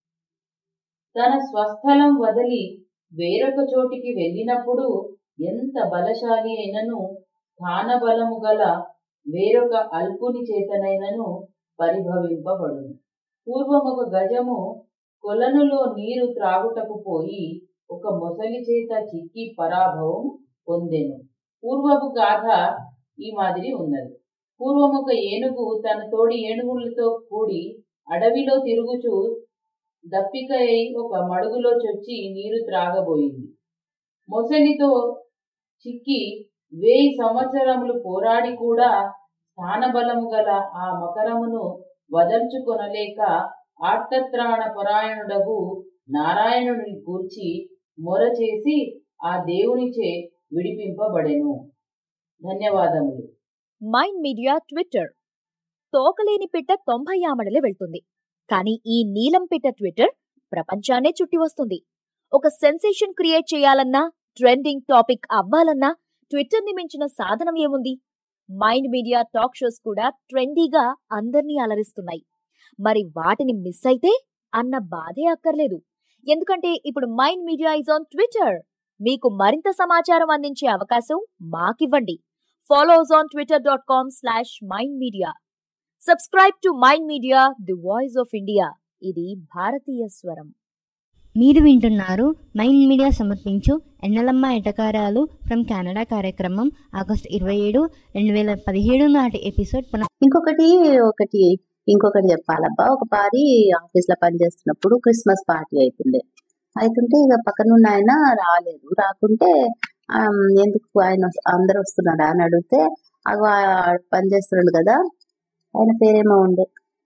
తన స్వస్థలం వదిలి వేరొక చోటికి వెళ్ళినప్పుడు ఎంత బలశాలి అయినను స్థానబలము గల వేరొక అల్పుని చేతనైనను పరిభవింపబడును పూర్వమొక గజము కొలనులో నీరు త్రాగుటకు పోయి ఒక మొసలి చేత చిక్కి పరాభవం పొందెను పూర్వపు గాథ ఈ మాదిరి ఉన్నది పూర్వం ఒక ఏనుగు తన తోడి ఏనుగులతో కూడి అడవిలో తిరుగుచూ దప్పిక అయి ఒక మడుగులో చొచ్చి నీరు త్రాగబోయింది మొసలితో చిక్కి వేయి సంవత్సరములు పోరాడి కూడా స్థానబలము గల ఆ మకరమును వదల్చుకొనలేక ఆర్తత్రాణ పరాయణుడగు నారాయణుని కూర్చి మొర చేసి ఆ దేవునిచే విడిపింపబడెను ధన్యవాదములు మైండ్ మీడియా ట్విట్టర్ తోకలేని పిట్ట తొంభై ఆమడలే వెళ్తుంది కానీ ఈ నీలం పిట్ట ట్విట్టర్ ప్రపంచాన్నే చుట్టి వస్తుంది ఒక సెన్సేషన్ క్రియేట్ చేయాలన్నా ట్రెండింగ్ టాపిక్ అవ్వాలన్నా ట్విట్టర్ ని మించిన సాధనం ఏముంది మైండ్ మీడియా టాక్ షోస్ కూడా ట్రెండీగా అందర్నీ అలరిస్తున్నాయి మరి వాటిని మిస్ అయితే అన్న బాధే అక్కర్లేదు ఎందుకంటే ఇప్పుడు Mind Media is on Twitter మీకు మరింత సమాచారం అందించే అవకాశం మాకివ్వండి follow us on Twitter dot com slash Mind Media subscribe to Mind Media the voice of India ఇది భారతీయ స్వరం మీరు వింటున్నారు మైండ్ మీడియా సమర్పించు ఎన్నెలమ్మ ఎటకారాలు ఫ్రమ్ కెనడా కార్యక్రమం ఆగస్టు ఇరవై ఏడు రెండు వేల పదిహేడు నాటి ఎపిసోడ్ పునః ఇంకొకటి ఒకటి ఇంకొకటి చెప్పాలబ్బా ఒక పారి ఆఫీస్ లో పనిచేస్తున్నప్పుడు క్రిస్మస్ పార్టీ అవుతుండే అవుతుంటే ఇక పక్కనున్న ఆయన రాలేదు రాకుంటే ఆమ్, ఎందుకు ఆయన వస్- అందరు వస్తున్నారా అని అడిగితే అగో ఆ పని చేస్తున్నాడు కదా ఆయన పేరేమో ఉండే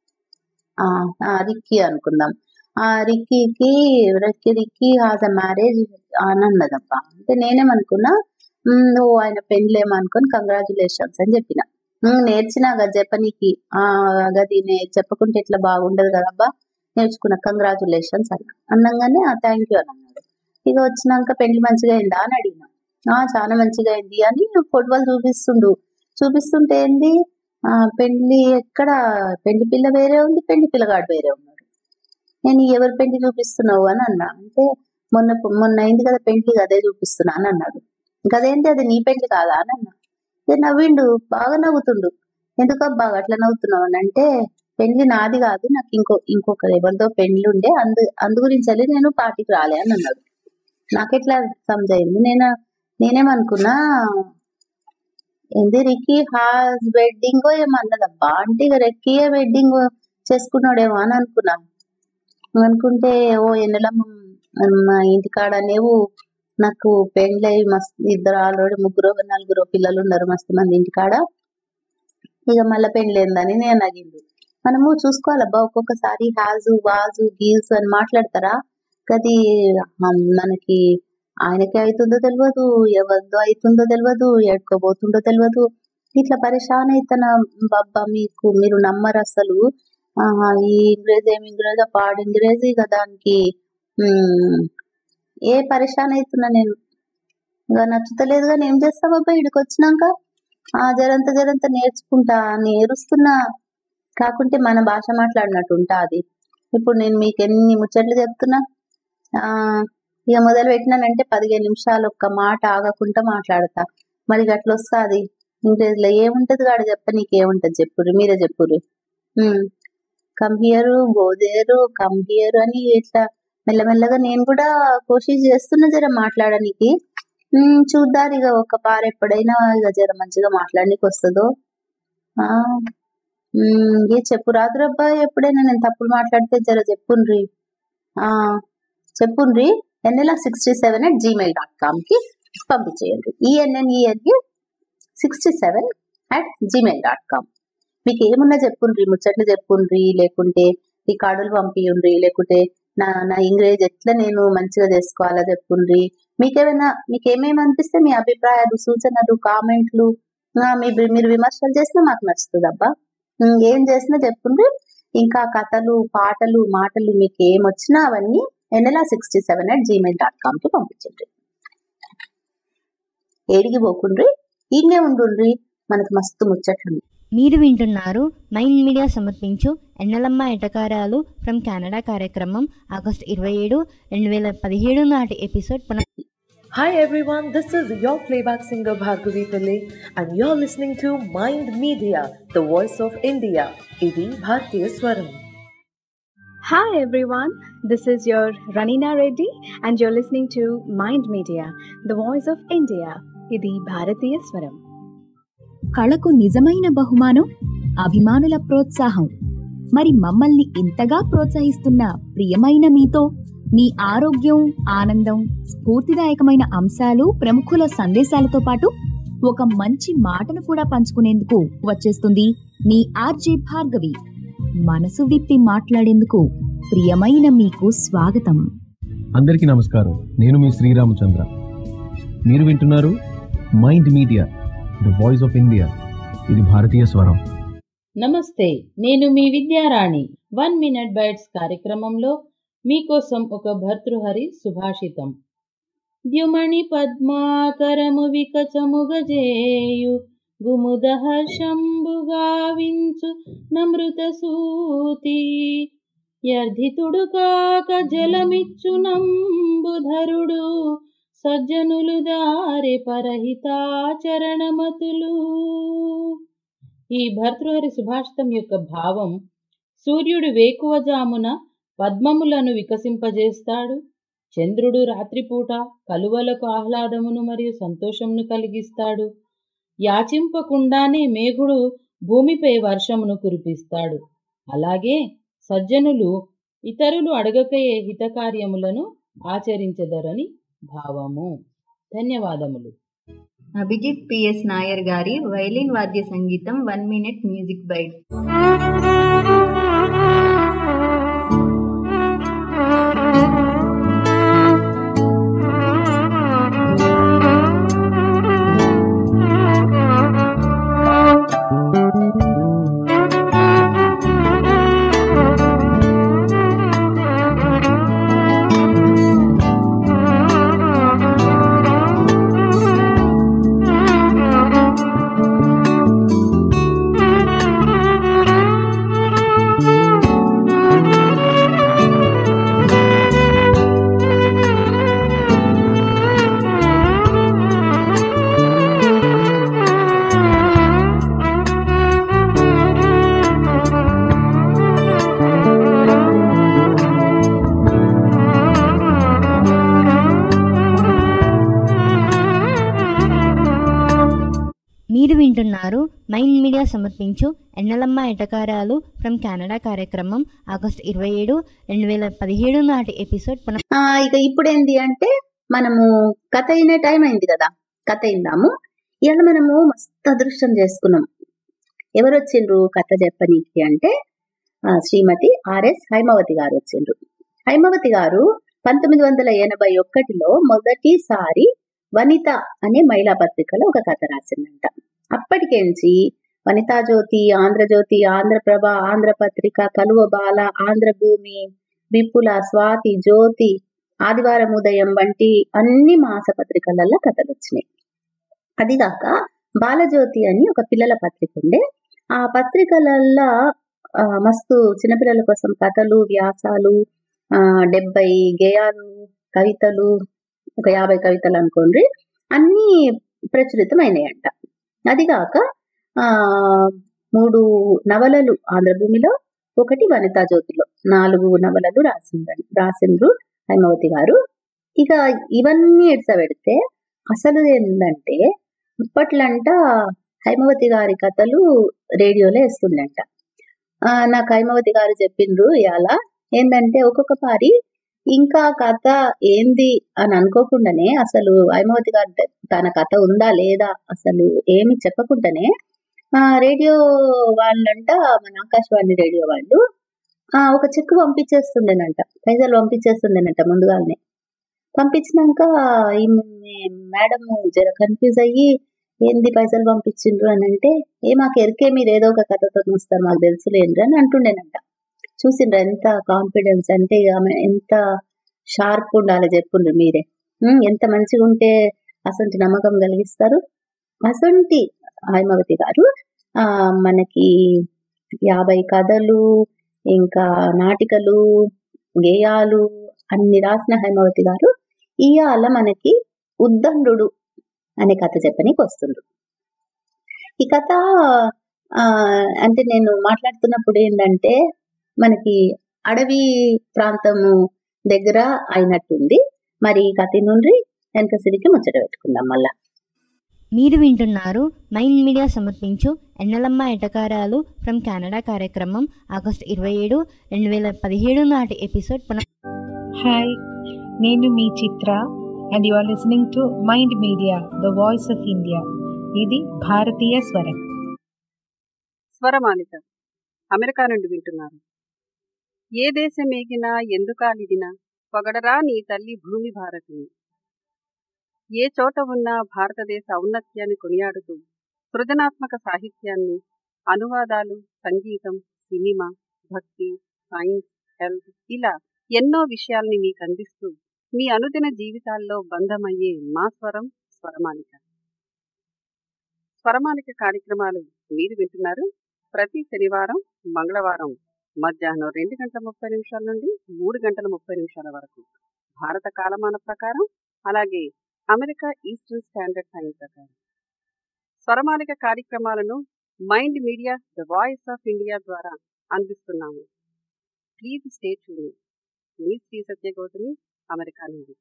ఆ ఆ, రిక్కీ అనుకుందాం ఆ రిక్కీకి Ricky Ricky has a marriage అని అన్నదబ్బా అంటే నేనేమనుకున్నా "ఉమ్, ఓ ఆయన పెళ్ళేమో అనుకుని కంగ్రాచులేషన్స్ అని చెప్పిన "ఉమ్, నేర్చిన గది చెప్పనీకి ఆ గది నే- చెప్పకుంటే ఎట్లా బాగుండదు కదబ్బా నేర్చుకున్నా కంగ్రాచులేషన్స్ అన్న అన్నంగానే ఆ థ్యాంక్ యూ అని అన్నాడు ఇక వచ్చినాక పెళ్లి మంచిగా అయిందా అని అడిగిన ఆ చాలా మంచిగా అయింది అని ఫోటోలు చూపిస్తుండు చూపిస్తుంటే ఏంది ఆ పెళ్లి ఎక్కడ పెళ్లి పిల్ల వేరే ఉంది పెళ్లి పిల్లగాడు వేరే ఉన్నాడు నేను ఎవరి పెళ్లి చూపిస్తున్నావు అని అన్నా అంటే మొన్న మొన్న అయింది కదా పెళ్లి అదే చూపిస్తున్నా అని అన్నాడు గదేంటి అది నీ పెళ్లి కాదా అని అన్నా ఇక నవ్విండు బాగా నవ్వుతుండు ఎందుకబ్బా అట్లా నవ్వుతున్నావు అని అంటే పెళ్లి నాది కాదు నాకు ఇంకో ఇంకొక ఎవరిదో పెళ్లి ఉండే అందు అందు గురించి వెళ్ళి నేను పార్టీకి రాలే అని అన్నాడు నాకెట్లా సమజైంది నేను నేనేమనుకున్నా ఏంది రికీ హాస్ వెడ్డింగ్ ఏమన్నదబ్బా అంటే ఇక రెక్కీయే వెడ్డింగ్ చేసుకున్నాడేమో అని అనుకున్నా అనుకుంటే ఓ ఎన్నెలమ్మ మా ఇంటికాడ అనేవు నాకు పెండ్లై మస్తు ఇద్దరు ఆల్రెడీ ముగ్గురు నలుగురు పిల్లలు ఉన్నారు మస్తు మంది ఇంటికాడ ఇక మళ్ళీ పెండ్లేందని నేను అడిగింది మనము చూసుకోవాలబ్బా ఒక్కొక్కసారి హాజు వాజు గీజు అని మాట్లాడతారా అది మనకి ఆయనకే అవుతుందో తెలియదు ఎవరిదో అవుతుందో తెలియదు ఎడుకోబోతుందో తెలియదు ఇట్లా పరేషాన్ అవుతున్న బాబా మీకు మీరు నమ్మరు అసలు ఆహా, ఈ ఇంగ్రేజ్ ఏమి ఇంగ్రేజ్ పాడు ఇంగ్రేజ్ ఇక దానికి ఉమ్, ఏ పరేషాన్ అవుతున్నా నేను ఇక నచ్చుతలేదు కానీ ఏం చేస్తా బాబా ఇక్కడికి వచ్చినాక ఆ జరంత జరంత నేర్చుకుంటా నేరుస్తున్నా కాకుంటే మన భాష మాట్లాడినట్టు ఉంటా అది ఇప్పుడు నేను మీకు ఎన్ని ముచ్చట్లు చెప్తున్నా ఆ ఇక మొదలు పెట్టినానంటే పదిహేను నిమిషాలు ఒక్క మాట ఆగకుండా మాట్లాడతా మరి అట్లా వస్తాది ఇంగ్లీష్లో ఏముంటది గాడు చెప్ప నీకేముంటది చెప్పుర్రి మీరే చెప్పుర్రి come here go there come here అని ఇట్లా మెల్లమెల్లగా నేను కూడా కోషిష్ చేస్తున్నా జర మాట్లాడడానికి ఉమ్, చూద్దారు ఇక ఒక పార ఎప్పుడైనా ఇక జర మంచిగా మాట్లాడడానికి వస్తుందో ఆ ఉమ్, ఏ చెప్పు రాదురబ్బా ఎప్పుడైనా నేను తప్పులు మాట్లాడితే జర చెప్పుండ్రి ఆ చెప్పుండ్రి N L sixty seven at Gmail dot com కి పంపించేయండి E N N E N E sixty seven at Gmail dot com మీకు ఏమున్నా చెప్పుండ్రి ముచ్చట్లు చెప్పుండ్రి లేకుంటే ఈ కార్డులు పంపియుండ్రి లేకుంటే నా నా ఇంగ్రేజ్ ఎట్లా నేను మంచిగా చేసుకోవాలా చెప్పుండ్రి మీకేమైనా మీకు ఏమేమి అనిపిస్తే మీ అభిప్రాయాలు సూచనలు కామెంట్లు ఆ, మీ మీరు విమర్శలు చేసినా మాకు నచ్చుతుంది అబ్బా ఉమ్, ఏం చేసినా చెప్పుండ్రి ఇంకా కథలు పాటలు మాటలు మీకు ఏం వచ్చినా అవన్నీ N L sixty seven at Gmail dot com కి పంపించండి ఏడికి పోకుండ్రి ఈడనే ఉండుండ్రి మనకు మస్తు ముచ్చట్లు మీరు వింటున్నారు మైండ్ మీడియా సమర్పించు ఎన్నెలమ్మ ఎటకారాలు ఫ్రమ్ కెనడా కార్యక్రమం ఆగస్టు ఇరవై ఏడు రెండు వేల పదిహేడు నాటి ఎపిసోడ్ పునః Hi everyone, this is your playback singer Bhargavi Pillai and you're listening to Mind Media, the voice of India. Idi Bhartiya Swaram. Hi everyone, this is your Ranina Reddy and you're listening to Mind Media, the voice of India. ఇది భారతీయ స్వరం కళకు నిజమైన బహుమానం అభిమానుల ప్రోత్సాహం మరి మమ్మల్ని ఇంతగా ప్రోత్సహిస్తున్న ప్రియమైన మీతో మీ ఆరోగ్యం ఆనందం స్ఫూర్తిదాయకమైన అంశాలు ప్రముఖుల సందేశాలతో పాటు ఒక మంచి మాటను కూడా పంచుకునేందుకు వచ్చేస్తుంది మీ ఆర్జే భార్గవి మనసు విప్పి మాట్లాడేందుకు ప్రియమైన మీకు స్వాగతం అందరికీ నమస్కారం నేను మీ శ్రీరామచంద్ర మీరు వింటున్నారు Mind Media the voice of India ఇది భారతీయ స్వరం నమస్తే నేను మీ విద్యారాణి వన్ మినిట్ బైట్స్ కార్యక్రమంలో మీకోసం ఒక భర్తృహరి సుభాషితం ద్యుమణి పద్మాకరము వికచముగజేయు గుముదహర్షంబుగావించు నమృత సూతి యర్ధితుడు కాక జలమిచ్చు నంబుధరుడు సజ్జనులు దారి పరహితాచరణమతులు ఈ భర్తృహరి సుభాషితం యొక్క భావం సూర్యుడు వేకువజామున పద్మములను వికసింపజేస్తాడు చంద్రుడు రాత్రిపూట కలువలకు ఆహ్లాదమును మరియు సంతోషమును కలిగిస్తాడు యాచింపకుండానే మేఘుడు భూమిపై వర్షమును కురిపిస్తాడు అలాగే సజ్జనులు ఇతరులు అడగకయే హితకార్యములను ఆచరించదరని భావము ధన్యవాదములు అభిజిత్ పిఎస్ నాయర్ గారి వైలిన్ వాద్య సంగీతం one minute music bite Thank you. వింటున్నారు మైండ్ మీడియా సమర్పించు ఎన్నెలమ్మ ఎటకారాలు ఫ్రమ్ కెనడా కార్యక్రమం ఆగస్ట్ ఇరవై ఏడు రెండు వేల పదిహేడు నాటి ఎపిసోడ్ పునః ఆ, ఇక ఇప్పుడు ఏంది అంటే మనము కథ అయిన టైం అయింది కదా కథ అయిందాము ఇవాళ మనము మస్తు అదృష్టం చేసుకున్నాం ఎవరు వచ్చిండ్రు కథ చెప్పనీకి అంటే ఆ, శ్రీమతి ఆర్ఎస్ హైమవతి గారు వచ్చిండ్రు హైమవతి గారు పంతొమ్మిది వందల ఎనభై ఒకటిలో మొదటిసారి వనిత అనే మహిళా పత్రికలో ఒక కథ రాసిందంట అప్పటికేంచి వనితా జ్యోతి ఆంధ్రజ్యోతి ఆంధ్రప్రభ ఆంధ్రపత్రిక కలువ బాల ఆంధ్రభూమి విపుల స్వాతి జ్యోతి ఆదివారం ఉదయం వంటి అన్ని మాస పత్రికలలో కథలు వచ్చినాయి అదిగాక బాలజ్యోతి అని ఒక పిల్లల పత్రిక ఉండే ఆ పత్రికలల్లో ఆ, మస్తు చిన్నపిల్లల కోసం కథలు వ్యాసాలు ఆ డెబ్బై గేయాలు కవితలు ఒక యాభై కవితలు అనుకోండి అన్ని ప్రచురితమైనాయంట అదిగాక ఆ మూడు నవలలు ఆంధ్రభూమిలో ఒకటి వనితా జ్యోతిలో నాలుగు నవలలు రాసిందండి రాసిండ్రు హైమవతి గారు ఇక ఇవన్నీ ఎడ్సబెడితే అసలు ఏంటంటే ఇప్పట్లంట హైమవతి గారి కథలు రేడియోలో వేస్తుండంట ఆ, నాకు హైమవతి గారు చెప్పిండ్రు ఇవాళ ఏంటంటే ఒక్కొక్క పారి ఇంకా కథ ఏంది అని అనుకోకుండానే అసలు హైమవతి గారు త- తన కథ ఉందా లేదా అసలు ఏమి చెప్పకుండానే ఆ రేడియో వాళ్ళంట మన ఆకాశవాణి రేడియో వాళ్ళు ఆ ఒక చెక్ పంపించేస్తుండేనంట పైసలు పంపించేస్తుండేనంట ముందుగానే పంపించినాక ఈమె మేడం జర కన్ఫ్యూజ్ అయ్యి ఏంది పైసలు పంపించిండ్రు అని అంటే ఏ మాకు ఎరికే మీరు ఏదో ఒక కథతో వస్తారు మాకు తెలుసులేండి అని అంటుండేనంట చూసిండ్రు ఎంత కాన్ఫిడెన్స్ అంటే ఇక ఆమె ఎంత షార్ప్ ఉండాలి చెప్పుండ్రు మీరే ఉమ్, ఎంత మంచిగా ఉంటే అసంటి నమ్మకం కలిగిస్తారు అసంటి హైమవతి గారు ఆ మనకి యాభై కథలు ఇంకా నాటికలు గేయాలు అన్ని రాసిన హైమవతి గారు ఇవాళ మనకి ఉద్దండు అనే కథ చెప్పనీకి వస్తుండ్రు ఈ కథ ఆ అంటే నేను మాట్లాడుతున్నప్పుడు ఏంటంటే మనకి అడవి ప్రాంతము దగ్గర అయినట్టుంది మరి ఈ కథ నుండి వెనక సిరికి ముచ్చట పెట్టుకుందాం మళ్ళా మీరు వింటున్నారు మైండ్ మీడియా సమర్పించు ఎన్నెలమ్మ ఎటకారాలు ఫ్రమ్ కెనడా కార్యక్రమం ఆగస్ట్ ఇరవై ఏడు రెండు వేల పదిహేడు నాటి ఎపిసోడ్ పునః హాయ్ నేను మీ Chitra and you are listening to Mind Media the voice of India ఇది భారతీయ స్వరం స్వరమాలిక అమెరికా నుండి వింటున్నారు ఏ దేశం ఏగినా ఎందుకాలిదినా పొగడరా నీ తల్లి భూమి భారతిని ఏ చోట ఉన్నా భారతదేశ ఔన్నత్యాన్ని కొనియాడుతూ సృజనాత్మక సాహిత్యాన్ని అనువాదాలు సంగీతం సినిమా భక్తి సైన్స్ హెల్త్ ఇలా ఎన్నో విషయాల్ని మీకు అందిస్తూ మీ అనుదిన జీవితాల్లో బంధమయ్యే మా స్వరం స్వరమాలిక స్వరమాలిక కార్యక్రమాలు మీరు వింటున్నారు ప్రతి శనివారం మంగళవారం మధ్యాహ్నం రెండు గంటల ముప్పై నిమిషాల నుండి మూడు గంటల ముప్పై నిమిషాల వరకు భారత కాలమాన ప్రకారం అలాగే అమెరికా ఈస్టర్న్ స్టాండర్డ్ టైం ప్రకారం స్వరమాలిక కార్యక్రమాలను Mind Media the voice of India ద్వారా అందిస్తున్నాము ప్లీజ్ స్టే ట్యూన్ మీ శ్రీ సత్యగౌతమి అమెరికా నుండి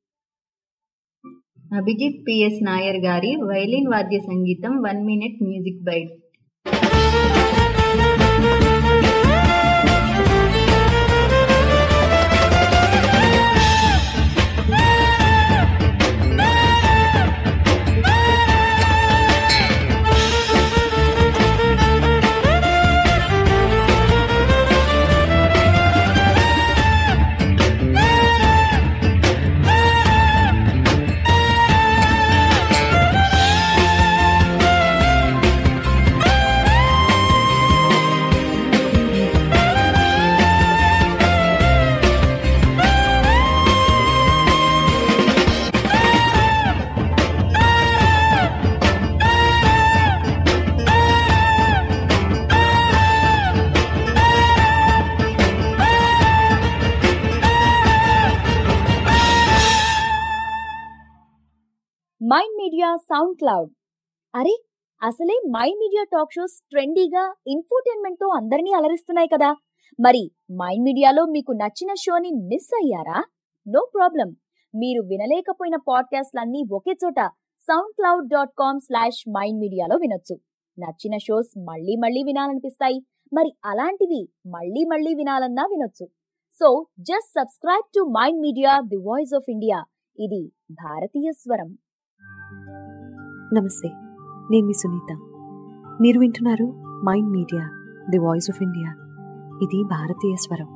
అభిజిత్ పిఎస్ నాయర్ గారి వైలిన్ వాద్య సంగీతం one minute music bite Mind Media SoundCloud అరే అసలే మైండ్ మీడియా టాక్ షోస్ ట్రెండీగా ఇన్ఫోటైన్మెంట్ తో అందరినీ అలరిస్తున్నాయి కదా మరి మైండ్ మీడియాలో మీకు నచ్చిన షోని మిస్ అయ్యారా నో ప్రాబ్లం మీరు వినలేకపోయిన పాడ్కాస్ట్లన్నీ ఒకే చోట SoundCloud dot com slash Mind మీడియాలో వినొచ్చు నచ్చిన షోస్ మళ్ళీ మళ్ళీ వినాలనిపిస్తాయి మరి అలాంటివి మళ్ళీ మళ్ళీ వినాలన్నా వినొచ్చు so just subscribe to Mind Media the voice of India ఇది భారతీయ స్వరం నమస్తే నేను మీ సునీత మీరు వింటున్నారు Mind Media the voice of India ఇది భారతీయ స్వరం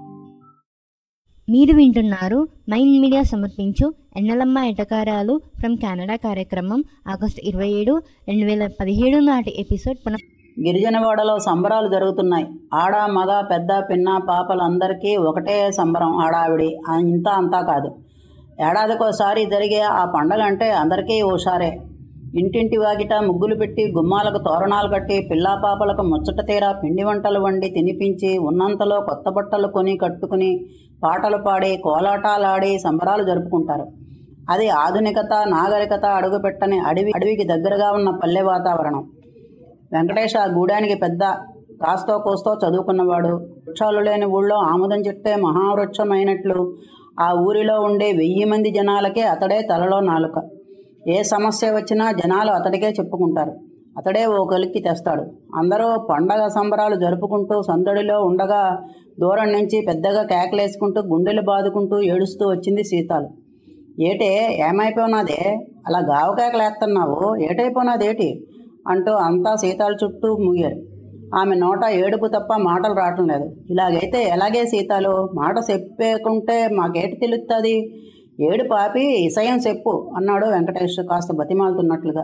మీరు వింటున్నారు మైండ్ మీడియా సమర్పించు ఎన్నెలమ్మ ఎటకారాలు ఫ్రమ్ కెనడా కార్యక్రమం ఆగస్టు ఇరవై ఏడు రెండు వేల పదిహేడు నాటి ఎపిసోడ్ పునః గిరిజనవాడలో సంబరాలు జరుగుతున్నాయి ఆడ మగ పెద్ద పిన్న పాపలందరికీ ఒకటే సంబరం ఆడావిడి ఇంత అంతా కాదు ఏడాదికోసారి జరిగే ఆ పండగ అంటే అందరికీ ఓసారే ఇంటింటి వాకిట ముగ్గులు పెట్టి గుమ్మాలకు తోరణాలు కట్టి పిల్లా పాపలకు ముచ్చట తీరా పిండి వంటలు వండి తినిపించి ఉన్నంతలో కొత్త బట్టలు కొని కట్టుకుని పాటలు పాడి కోలాటాలాడి సంబరాలు జరుపుకుంటారు అది ఆధునికత నాగరికత అడుగుపెట్టని అడవి అడవికి దగ్గరగా ఉన్న పల్లె వాతావరణం వెంకటేష్ ఆ గూడానికి పెద్ద కాస్తో కోస్తో చదువుకున్నవాడు వృక్షాలు లేని ఊళ్ళో ఆముదం చెట్టే మహావృక్షమైనట్లు ఆ ఊరిలో ఉండే వెయ్యి మంది జనాలకే అతడే తలలో నాలుక ఏ సమస్య వచ్చినా జనాలు అతడికే చెప్పుకుంటారు అతడే ఓ కలిక్కి తెస్తాడు అందరూ పండగ సంబరాలు జరుపుకుంటూ సందడిలో ఉండగా దూరం నుంచి పెద్దగా కేకలేసుకుంటూ గుండెలు బాదుకుంటూ ఏడుస్తూ వచ్చింది సీతాలు ఏటే ఏమైపోయినాదే అలా గావ కేకలేస్తున్నావు ఏటైపోయినాదేటి అంటూ అంతా సీతాల చుట్టూ మూగారు ఆమె నోట ఏడుపు తప్ప మాటలు రావటం లేదు ఇలాగైతే ఎలాగే సీతాలు మాట చెప్పేకుంటే మాకేటి తెలుస్తుంది ఏడు పాపి ఇసయం చెప్పు అన్నాడు వెంకటేష్ కాస్త బతిమాలుతున్నట్లుగా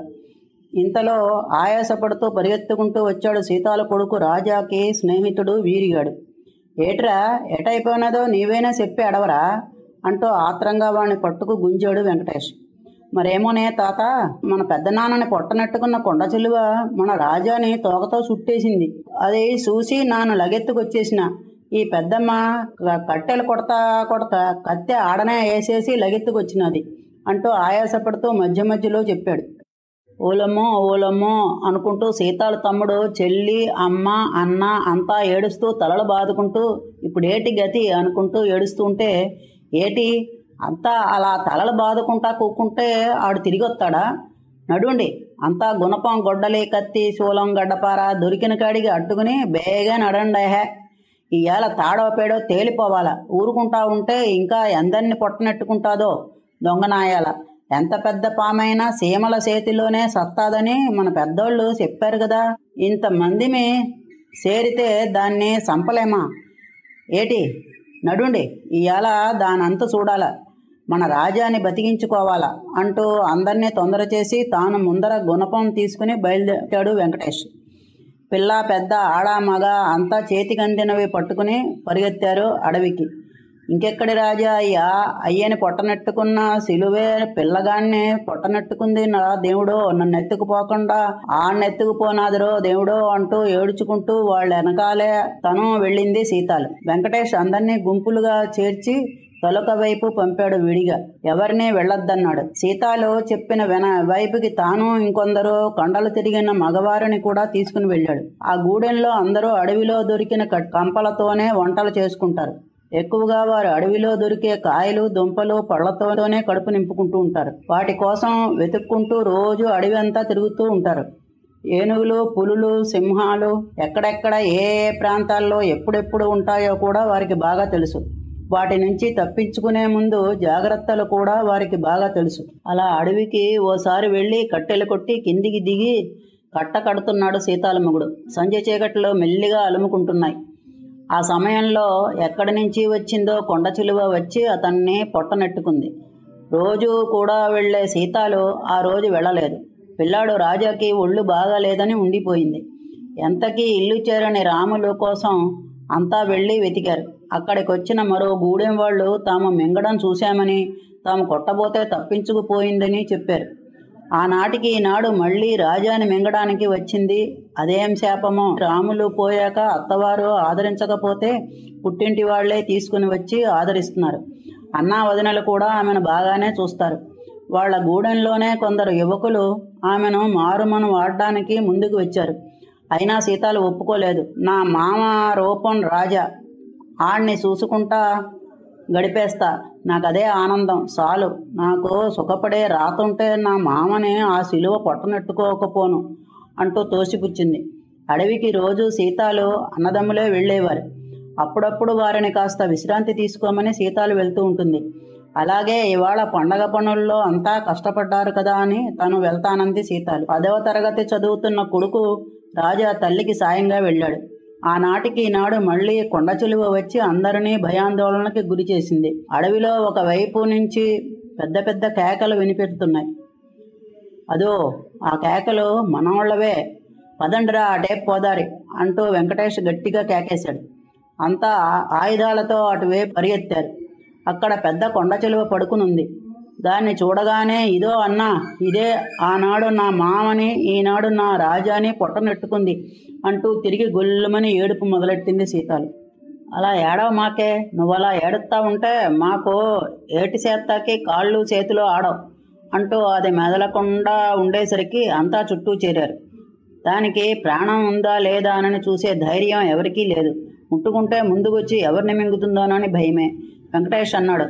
ఇంతలో ఆయాసపడుతూ పరిగెత్తుకుంటూ వచ్చాడు సీతాల కొడుకు రాజాకి స్నేహితుడు వీరిగాడు ఏట్రా ఎటైపోయినదో నీవేనా చెప్పి అడవరా అంటూ ఆత్రంగా వాడిని పట్టుకు గుంజాడు వెంకటేష్ మరేమోనే తాత మన పెద్దనాన్నని పొట్టనెట్టుకున్న కొండ చిలువ మన రాజాని తోకతో చుట్టేసింది అది చూసి నాను లగెత్తుకొచ్చేసిన ఈ పెద్దమ్మ క- కట్టెలు కొడతా కొడతా కత్తె ఆడనే వేసేసి లగెత్తుకొచ్చినది అంటూ ఆయాసపడుతూ మధ్య మధ్యలో చెప్పాడు ఓలమ్మో ఓలమ్మో అనుకుంటూ సీతాల తమ్ముడు చెల్లి అమ్మ అన్న అంతా ఏడుస్తూ తలలు బాదుకుంటూ ఇప్పుడు ఏటి గతి అనుకుంటూ ఏడుస్తూ ఉంటే ఏటి అంతా అలా తలలు బాదుకుంటా కూకుంటే ఆడు తిరిగి వస్తాడా నడుండి అంతా గుణపం గొడ్డలి కత్తి శూలం గడ్డపార దొరికిన కాడికి అట్టుకుని బేగా నడండి హే ఇవాళ తాడో పేడో తేలిపోవాలా ఊరుకుంటా ఉంటే ఇంకా ఎందరిని పొట్టనెట్టుకుంటాదో దొంగనాయాల ఎంత పెద్ద పామైనా సీమల చేతిలోనే సత్తాదని మన పెద్దోళ్ళు చెప్పారు కదా ఇంతమందిమి చేరితే దాన్ని సంపలేమా ఏటి నడుండి ఇవాళ దానంత చూడాల మన రాజాని బతికించుకోవాలా అంటూ అందరినీ తొందర చేసి తాను ముందర గుణపం తీసుకుని బయలుదేరాడు వెంకటేష్ పిల్ల పెద్ద ఆడ మగ అంతా చేతికందినవి పట్టుకుని పరిగెత్తారు అడవికి ఇంకెక్కడి రాజా అయ్యా అయ్యని పొట్టనెట్టుకున్న సిలువే పిల్లగాన్ని పొట్టనెట్టుకుంది నా దేవుడో నన్ను ఎత్తుకుపోకుండా ఆడనెత్తుకుపోనాదిరో దేవుడో అంటూ ఏడుచుకుంటూ వాళ్ళ వెనకాలే తను వెళ్ళింది సీతాలు వెంకటేష్ అందరినీ గుంపులుగా చేర్చి తొలక వైపు పంపాడు విడిగా ఎవరినీ వెళ్ళొద్దన్నాడు సీతాలు చెప్పిన వెన వైపుకి తాను ఇంకొందరు కొండలు తిరిగిన మగవారిని కూడా తీసుకుని వెళ్ళాడు ఆ గూడెంలో అందరూ అడవిలో దొరికిన కట్- కంపలతోనే వంటలు చేసుకుంటారు ఎక్కువగా వారు అడవిలో దొరికే కాయలు దుంపలు పళ్లతోనే కడుపు నింపుకుంటూ ఉంటారు వాటి కోసం వెతుక్కుంటూ రోజు అడవి అంతా తిరుగుతూ ఉంటారు ఏనుగులు పులులు సింహాలు ఎక్కడెక్కడ ఏ ఏ ప్రాంతాల్లో ఎప్పుడెప్పుడు ఉంటాయో కూడా వారికి బాగా తెలుసు వాటి నుంచి తప్పించుకునే ముందు జాగ్రత్తలు కూడా వారికి బాగా తెలుసు అలా అడవికి ఓసారి వెళ్ళి కట్టెలు కొట్టి కిందికి దిగి కట్ట కడుతున్నాడు సీతాలమ్మగుడు సంజయ్ చీకట్లో మెల్లిగా అలుముకుంటున్నాయి ఆ సమయంలో ఎక్కడి నుంచి వచ్చిందో కొండ చిలువ వచ్చి అతన్ని పొట్టనెట్టుకుంది రోజు కూడా వెళ్ళే సీతాలు ఆ రోజు వెళ్ళలేదు పిల్లాడు రాజాకి ఒళ్ళు బాగాలేదని ఉండిపోయింది ఎంతకీ ఇల్లు చేరని రాములు కోసం అంతా వెళ్ళి వెతికారు అక్కడికి వచ్చిన మరో గూడెం వాళ్ళు తాము మింగడం చూశామని తాము కొట్టబోతే తప్పించుకుపోయిందని చెప్పారు ఆనాటికి ఈనాడు మళ్ళీ రాజాని మింగడానికి వచ్చింది అదేం శాపమో రాములు పోయాక అత్తవారు ఆదరించకపోతే పుట్టింటి వాళ్లే తీసుకుని వచ్చి ఆదరిస్తున్నారు అన్నా వదినలు కూడా ఆమెను బాగానే చూస్తారు వాళ్ళ గూడెంలోనే కొందరు యువకులు ఆమెను మారుమను వాడడానికి ముందుకు వచ్చారు అయినా సీతాలు ఒప్పుకోలేదు నా మామ రూపం రాజా ఆడిని చూసుకుంటా గడిపేస్తా నాకు అదే ఆనందం చాలు నాకు సుఖపడే రాతుంటే నా మామని ఆ సిలువ పొట్టనెట్టుకోకపోను అంటూ తోసిపుచ్చింది అడవికి రోజు సీతాలు అన్నదమ్ములే వెళ్ళేవారు అప్పుడప్పుడు వారిని కాస్త విశ్రాంతి తీసుకోమని సీతాలు వెళ్తూ ఉంటుంది అలాగే ఇవాళ పండగ పనుల్లో అంతా కష్టపడ్డారు కదా అని తను వెళ్తానంది సీతాలు పదవ తరగతి చదువుతున్న కొడుకు రాజా తల్లికి సాయంగా వెళ్ళాడు ఆనాటికి ఈనాడు మళ్ళీ కొండ చిలువ వచ్చి అందరినీ భయాందోళనకి గురి చేసింది అడవిలో ఒక వైపు నుంచి పెద్ద పెద్ద కేకలు వినిపెడుతున్నాయి అదో ఆ కేకలు మనోళ్ళవే పదండ్రా అటే పోదారి అంటూ వెంకటేష్ గట్టిగా కేకేశాడు అంతా ఆయుధాలతో అటువైపు పరిగెత్తారు అక్కడ పెద్ద కొండ చిలువ పడుకునుంది దాన్ని చూడగానే ఇదో అన్నా ఇదే ఆనాడు నా మామని ఈనాడు నా రాజాని పొట్టనెట్టుకుంది అంటూ తిరిగి గొల్లుమని ఏడుపు మొదలెట్టింది సీతాలు అలా ఏడవ మాకే నువ్వు అలా ఏడుస్తా ఉంటే మాకు ఏటి చేత్తాకి కాళ్ళు చేతులు ఆడవు అంటూ అది మెదలకుండా ఉండేసరికి అంతా చుట్టూ చేరారు దానికి ప్రాణం ఉందా లేదా అని చూసే ధైర్యం ఎవరికీ లేదు ముట్టుకుంటే ముందుకొచ్చి ఎవరిని మింగుతుందోనని భయమే వెంకటేష్ అన్నాడు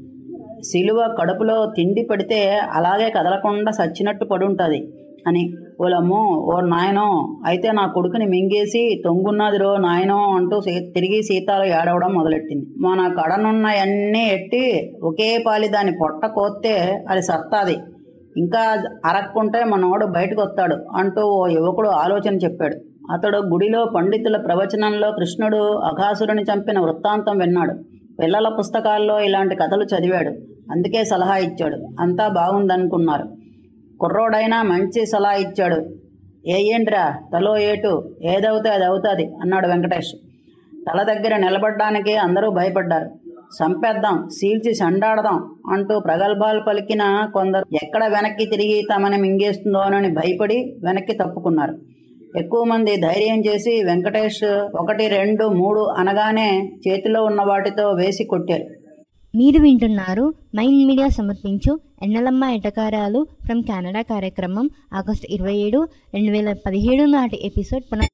సిలువ కడుపులో తిండి పడితే అలాగే కదలకుండా సచ్చినట్టు పడుంటుంది అని ఓలమ్మో ఓ నాయనో అయితే నా కొడుకుని మింగేసి తొంగున్నది రో నాయనో అంటూ సీ- తిరిగి సీతాలు ఏడవడం మొదలెట్టింది మన కడనున్నయన్నీ ఎట్టి ఒకే పాలి దాని పొట్ట కోస్తే అది సత్తాది ఇంకా అరక్కుంటే మనోడు బయటకు వస్తాడు అంటూ ఓ యువకుడు ఆలోచన చెప్పాడు అతడు గుడిలో పండితుల ప్రవచనంలో కృష్ణుడు అఘాసురుని చంపిన వృత్తాంతం విన్నాడు పిల్లల పుస్తకాల్లో ఇలాంటి కథలు చదివాడు అందుకే సలహా ఇచ్చాడు అంతా బాగుందనుకున్నారు కుర్రోడైనా మంచి సలహా ఇచ్చాడు ఏ ఏంట్రా తలో ఏటు ఏదవుతే అది అవుతుంది అన్నాడు వెంకటేష్ తల దగ్గర నిలబడ్డానికి అందరూ భయపడ్డారు సంపేద్దాం సీల్చి సండాడదాం అంటూ ప్రగల్భాలు పలికిన కొందరు ఎక్కడ వెనక్కి తిరిగి తమని మింగేస్తుందోనని భయపడి వెనక్కి తప్పుకున్నారు ఎక్కువ మంది ధైర్యం చేసి వెంకటేష్ ఒకటి రెండు మూడు అనగానే చేతిలో ఉన్న వాటితో వేసి కొట్టారు మీరు వింటున్నారు మైండ్ మీడియా సమర్పించు ఎన్నెలమ్మ ఎటకారాలు ఫ్రమ్ కెనడా కార్యక్రమం ఆగస్టు ఇరవై ఏడు రెండు వేల పదిహేడు నాటి ఎపిసోడ్ పునః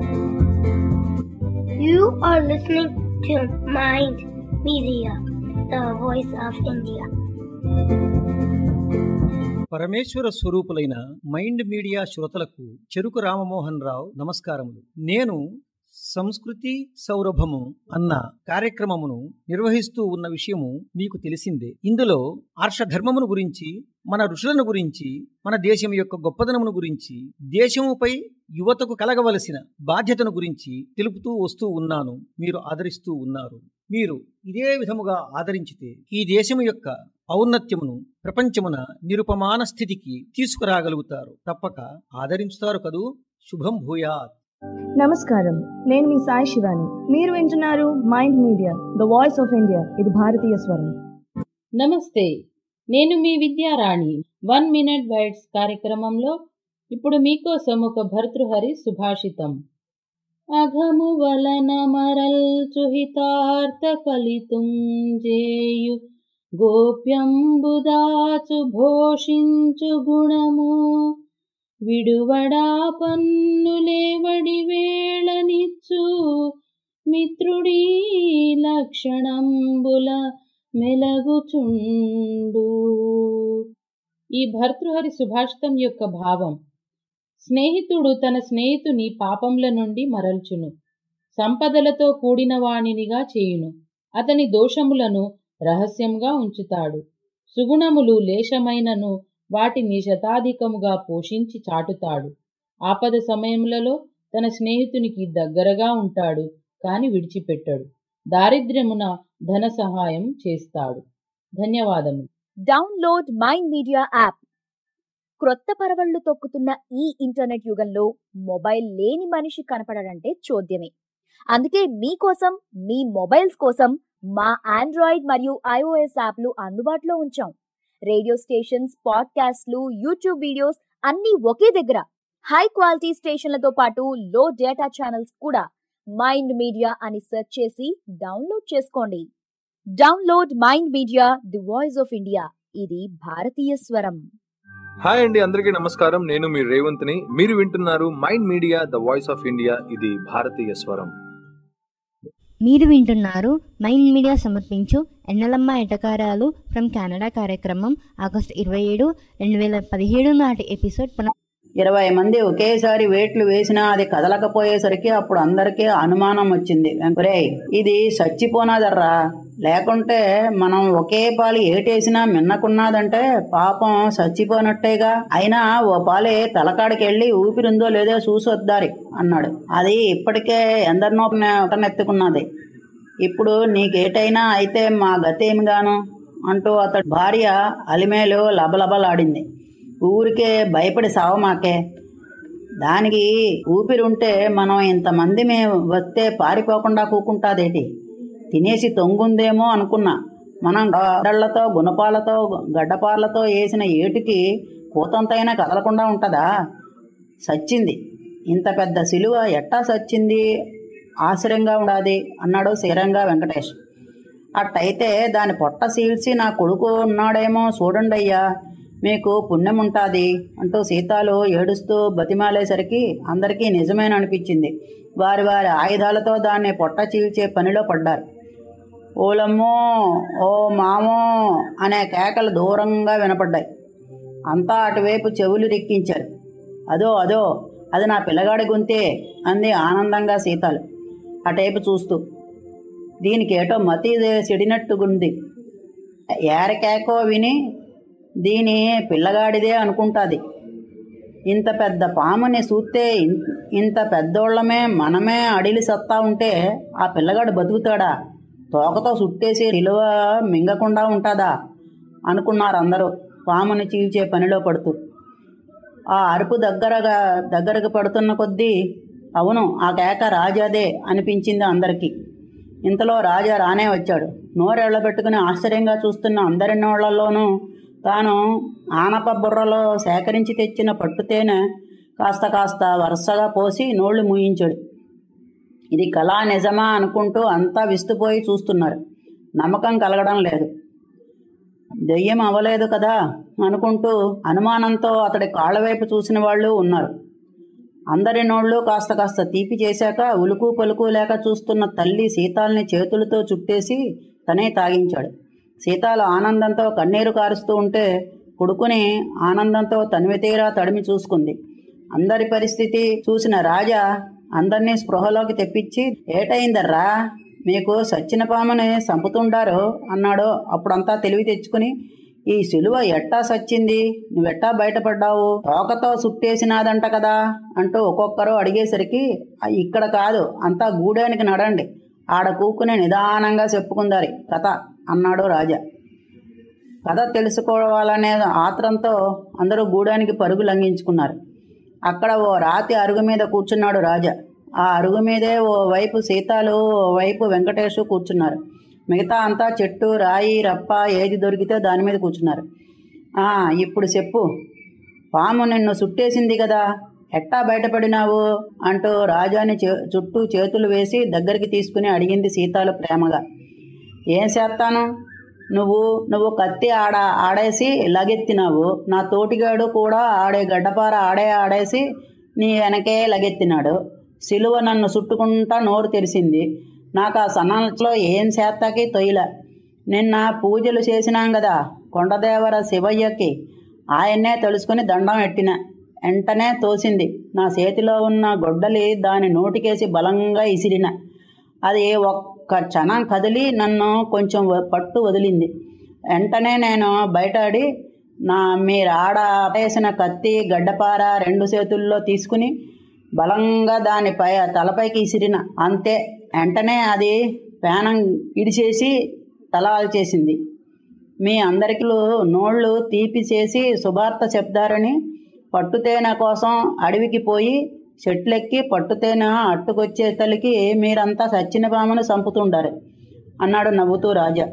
You are listening to Mind Media, the voice of India. పరమేశ్వర స్వరూపులైన మైండ్ మీడియా శ్రోతలకు చెరుకు రామమోహన్ రావు నమస్కారములు నేను సంస్కృతి సౌరభము అన్న కార్యక్రమమును నిర్వహిస్తూ ఉన్న విషయము మీకు తెలిసిందే ఇందులో ఆర్షధర్మమును గురించి మన ఋషులను గురించి మన దేశం యొక్క గొప్పదనమును గురించి దేశముపై యువతకు కలగవలసిన బాధ్యతను గురించి తెలుపుతూ వస్తూ ఉన్నాను మీరు ఆదరిస్తూ ఉన్నారు మీరు ఇదే విధముగా ఆదరించితే ఈ దేశము యొక్క ఔన్నత్యమును ప్రపంచమున నిరుపమాన స్థితికి తీసుకురాగలుగుతారు తప్పక ఆదరించుతారు కదూ శుభం భూయాత్ నమస్కారం నేను మీ సాయి శివాని మీరు వింటున్నారు Mind Media the voice of India ఇది భారతీయ స్వరం నమస్తే నేను మీ విద్యారాణి వన్ మినిట్ బైట్స్ కార్యక్రమంలో ఇప్పుడు మీకోసం ఒక భర్తృహరి సుభాషితం అఘము వలన మరల్చుహితార్థ కలితుంజేయు గోప్యంబుదాచు భోషించు గుణము విడువడా పన్నులేవడి వేళనిచ్చు మిత్రుడీ లక్షణంబుల మెలగుచుండు ఈ భర్తృహరి సుభాషితం యొక్క భావం స్నేహితుడు తన స్నేహితుని పాపంల నుండి మరల్చును సంపదలతో కూడిన వాణినిగా చేయును అతని దోషములను రహస్యంగా ఉంచుతాడు సుగుణములు లేశమైనను వాటిని శతాధికముగా పోషించి చాటుతాడు ఆపద సమయములలో తన స్నేహితునికి దగ్గరగా ఉంటాడు కాని విడిచిపెట్టడు దారిద్ర్యమున ధన సహాయం చేస్తాడు ధన్యవాదములు డౌన్లోడ్ మైండ్ మీడియా యాప్ క్రొత్త పరవళ్లు తొక్కుతున్న ఈ ఇంటర్నెట్ యుగంలో మొబైల్ లేని మనిషి కనపడడంటే చోద్యమే అందుకే మీకోసం మీ మొబైల్స్ కోసం మా ఆండ్రాయిడ్ మరియు ఐఓఎస్ యాప్లు అందుబాటులో ఉంచాం రేడియో స్టేషన్స్ పాడ్కాస్ట్లు యూట్యూబ్ వీడియోస్ అన్నీ ఒకే దగ్గర హై క్వాలిటీ స్టేషన్లతో పాటు లో డేటా ఛానల్స్ కూడా మైండ్ మీడియా అని సెర్చ్ చేసి డౌన్లోడ్ చేసుకోండి download Mind Media the voice of India ఇది భారతీయ స్వరం హాయ్ అండి అందరికీ నమస్కారం నేను మీ రేవంత్ని మీరు వింటున్నారు Mind Media the voice of India ఇది భారతీయ స్వరం మీరు వింటున్నారు మైండ్ మీడియా సమర్పించు ఎన్నెలమ్మ ఎటకారాలు ఫ్రమ్ కెనడా కార్యక్రమం ఆగస్టు ఇరవై ఏడు రెండు వేల పదిహేడు నాటి ఎపిసోడ్ పునః ఇరవై మంది ఒకేసారి వేట్లు వేసినా అది కదలకపోయేసరికి అప్పుడు అందరికీ అనుమానం వచ్చింది ఒరేయ్ ఇది చచ్చిపోనాదర్రా లేకుంటే మనం ఒకే పాలు ఏటేసినా మిన్నకున్నాదంటే పాపం చచ్చిపోనట్టేగా అయినా ఓ పాలే తలకాడికి వెళ్ళి ఊపిరిందో లేదో చూసొద్దారి అన్నాడు అది ఇప్పటికే ఎందరినో నెత్తుకున్నది ఇప్పుడు నీకేటైనా అయితే మా గతేమి గాను అంటూ అతడి భార్య అలిమేలు లబలబలాడింది ఊరికే భయపడి సావమాకే దానికి ఊపిరుంటే మనం ఇంతమంది మేము వస్తే పారిపోకుండా కూకుంటాదేటి తినేసి తొంగుందేమో అనుకున్నా మనం గడ్డళ్లతో గుణపాలతో గడ్డపార్లతో వేసిన ఏటుకి కూతంతైనా కదలకుండా ఉంటుందా సచ్చింది ఇంత పెద్ద సిలువ ఎట్టా సచ్చింది ఆశ్చర్యంగా ఉండాది అన్నాడు శ్రీరంగా వెంకటేష్ అట్టయితే దాని పొట్ట సీల్చి నా కొడుకు ఉన్నాడేమో చూడండి అయ్యా మీకు పుణ్యం ఉంటుంది అంటూ సీతాలు ఏడుస్తూ బతిమాలేసరికి అందరికీ నిజమేన అనిపించింది వారి వారి ఆయుధాలతో దాన్ని పొట్ట చీల్చే పనిలో పడ్డారు ఓలమ్మో ఓ మామో అనే కేకలు దూరంగా వినపడ్డాయి అంతా అటువైపు చెవులు రెక్కించారు అదో అదో అది నా పిల్లగాడి గొంతే అంది ఆనందంగా సీతాలు అటైపు చూస్తూ దీనికి ఏటో మతి చెడినట్టుగుంది ఏరకేకో విని దీని పిల్లగాడిదే అనుకుంటుంది ఇంత పెద్ద పాముని చూస్తే ఇంత పెద్దోళ్ళమే మనమే అడిలి సత్తా ఉంటే ఆ పిల్లగాడు బతుకుతాడా తోకతో సుట్టేసి నిలువ మింగకుండా ఉంటుందా అనుకున్నారు అందరూ పాముని చీల్చే పనిలో పడుతూ ఆ అరుపు దగ్గరగా దగ్గరకు పడుతున్న కొద్దీ అవును ఆ కేక రాజాదే అనిపించింది అందరికీ ఇంతలో రాజా రానే వచ్చాడు నోరెళ్ళబెట్టుకుని ఆశ్చర్యంగా చూస్తున్న అందరి నోళ్లలోనూ తాను ఆనప బుర్రలో సేకరించి తెచ్చిన పట్టుతేనె కాస్త కాస్త వరుసగా పోసి నోళ్లు మూయించాడు ఇది కళా నిజమా అనుకుంటూ అంతా విస్తుపోయి చూస్తున్నారు నమ్మకం కలగడం లేదు దెయ్యం అవ్వలేదు కదా అనుకుంటూ అనుమానంతో అతడి కాళ్ళ వైపు చూసిన వాళ్ళు ఉన్నారు అందరి నోళ్ళు కాస్త కాస్త తీపి చేశాక ఉలుకు పలుకు లేక చూస్తున్న తల్లి సీతాల్ని చేతులతో చుట్టేసి తనే తాగించాడు సీతాలు ఆనందంతో కన్నీరు కారుస్తూ ఉంటే కొడుకుని ఆనందంతో తనివితీరా తడిమి చూసుకుంది అందరి పరిస్థితి చూసిన రాజా అందరినీ స్పృహలోకి తెప్పించి ఏటైందర్రా మీకు సచ్చిన పాముని చంపుతుండారు అన్నాడు అప్పుడంతా తెలివి తెచ్చుకుని ఈ సిలువ ఎట్టా సచ్చింది నువ్వెట్టా బయటపడ్డావు తోకతో సుట్టేసినాదంట కదా అంటూ ఒక్కొక్కరు అడిగేసరికి ఇక్కడ కాదు అంతా గూడానికి నడండి ఆడ కూకుని నిదానంగా చెప్పుకుందారి కథ అన్నాడు రాజా కథ తెలుసుకోవాలనే ఆత్రంతో అందరూ గూడానికి పరుగు లంఘించుకున్నారు అక్కడ ఓ రాతి అరుగు మీద కూర్చున్నాడు రాజా ఆ అరుగు మీదే ఓ వైపు సీతాలు ఓ వైపు వెంకటేషు కూర్చున్నారు మిగతా అంతా చెట్టు రాయి రప్ప ఏది దొరికితే దాని మీద కూర్చున్నారు ఇప్పుడు చెప్పు పాము నిన్ను సుట్టేసింది కదా ఎట్టా బయటపడినావు అంటూ రాజాని చుట్టూ చేతులు వేసి దగ్గరికి తీసుకుని అడిగింది సీతాలు ప్రేమగా ఏం చేస్తాను నువ్వు నువ్వు కత్తి ఆడ ఆడేసి లగెత్తినావు నా తోటిగాడు కూడా ఆడే గడ్డపార ఆడే ఆడేసి నీ వెనకే లగెత్తినాడు సిలువ నన్ను చుట్టుకుంటా నోరు తెరిసింది నాకు ఆ సన్నంలో ఏం చేస్తాకి తొయ్యల నిన్న పూజలు చేసినాం కదా కొండదేవర శివయ్యకి ఆయన్నే తెలుసుకుని దండం ఎట్టిన వెంటనే తోసింది నా చేతిలో ఉన్న గొడ్డలి దాని నోటికేసి బలంగా ఇసిరిన అది ఒక్క క్షణం కదిలి నన్ను కొంచెం పట్టు వదిలింది వెంటనే నేను బయటాడి నా మీరు ఆడ వేసిన కత్తి గడ్డపార రెండు చేతుల్లో తీసుకుని బలంగా దానిపై తలపైకి ఇసిరిన అంతే వెంటనే అది పేనం ఇడిచేసి తలాలు చేసింది మీ అందరికీ నోళ్ళు తీపి చేసి శుభార్త చెప్తారని పట్టుతేనె కోసం అడవికి పోయి చెట్లెక్కి పట్టుతేనె అట్టుకొచ్చే తలికి మీరంతా సచ్చిన పామును చంపుతుండారు అన్నాడు నవ్వుతూ రాజా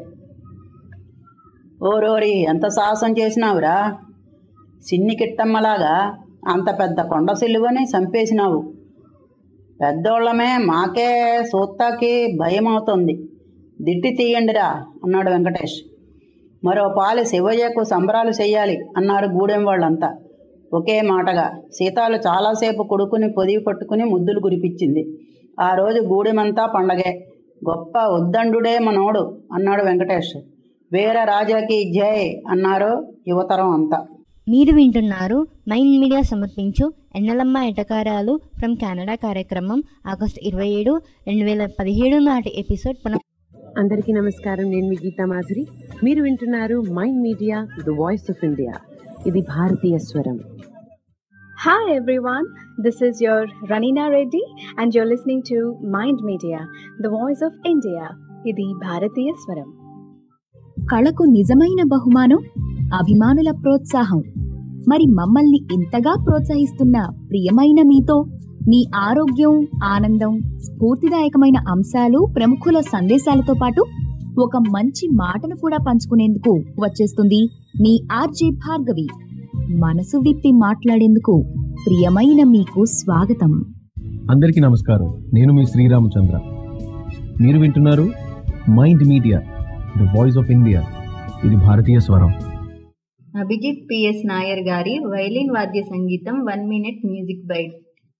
ఓరోరి ఎంత సాహసం చేసినావురా సిన్ని కిట్టమ్మలాగా అంత పెద్ద కొండ సిలువని చంపేసినావు పెద్దోళ్ళమే మాకే సూత్తాకి భయం అవుతుంది దిట్టి తీయండిరా అన్నాడు వెంకటేష్ మరో పాలి శివయ్యకు సంబరాలు చెయ్యాలి అన్నారు గూడెం వాళ్ళంతా ఒకే మాటగా సీతాలు చాలాసేపు కొడుకుని పొదివి పట్టుకుని ముద్దులు కురిపించింది ఆ రోజు గూడెమంతా పండగే గొప్ప ఉద్దండుడే మనోడు అన్నాడు వెంకటేష్ వీర రాజాకి జై అన్నారు యువతరం అంతా మీరు వింటున్నారు మైండ్ మీడియా సమర్పించు ఎన్నెలమ్మ ఎటకారాలు ఫ్రమ్ కెనడా కార్యక్రమం ఆగస్టు ఇరవై ఏడు రెండు వేల పదిహేడు నాటి ఎపిసోడ్ పునః అందరికీ నమస్కారం నేను మీ గీతా మాధురి మీరు వింటున్నారు Mind Media the voice of India ఇది భారతీయ స్వరం Hi everyone, this is your Ranina Reddy and you're listening to Mind Media, the voice of India. ఇది భారతీయ స్వరం కళకు నిజమైన బహుమానం అభిమానుల ప్రోత్సాహం మరి మమ్మల్ని ఇంతగా ప్రోత్సహిస్తున్న ప్రియమైన మీతో మీ ఆరోగ్యం ఆనందం స్ఫూర్తిదాయకమైన అంశాలు ప్రముఖుల సందేశాలతో పాటు ఒక మంచి మాటను కూడా పంచుకునేందుకు వచ్చేస్తుంది మీ ఆర్జే భార్గవి మనసు విప్పి మాట్లాడేందుకు ప్రియమైన మీకు స్వాగతం అందరికీ నమస్కారం నేను మీ శ్రీరామచంద్ర మీరు వింటున్నారు Mind Media the voice of India ఇది భారతీయ స్వరం అభిజిత్ పిఎస్ నాయర్ గారి వైలిన్ వాద్య సంగీతం one minute music bite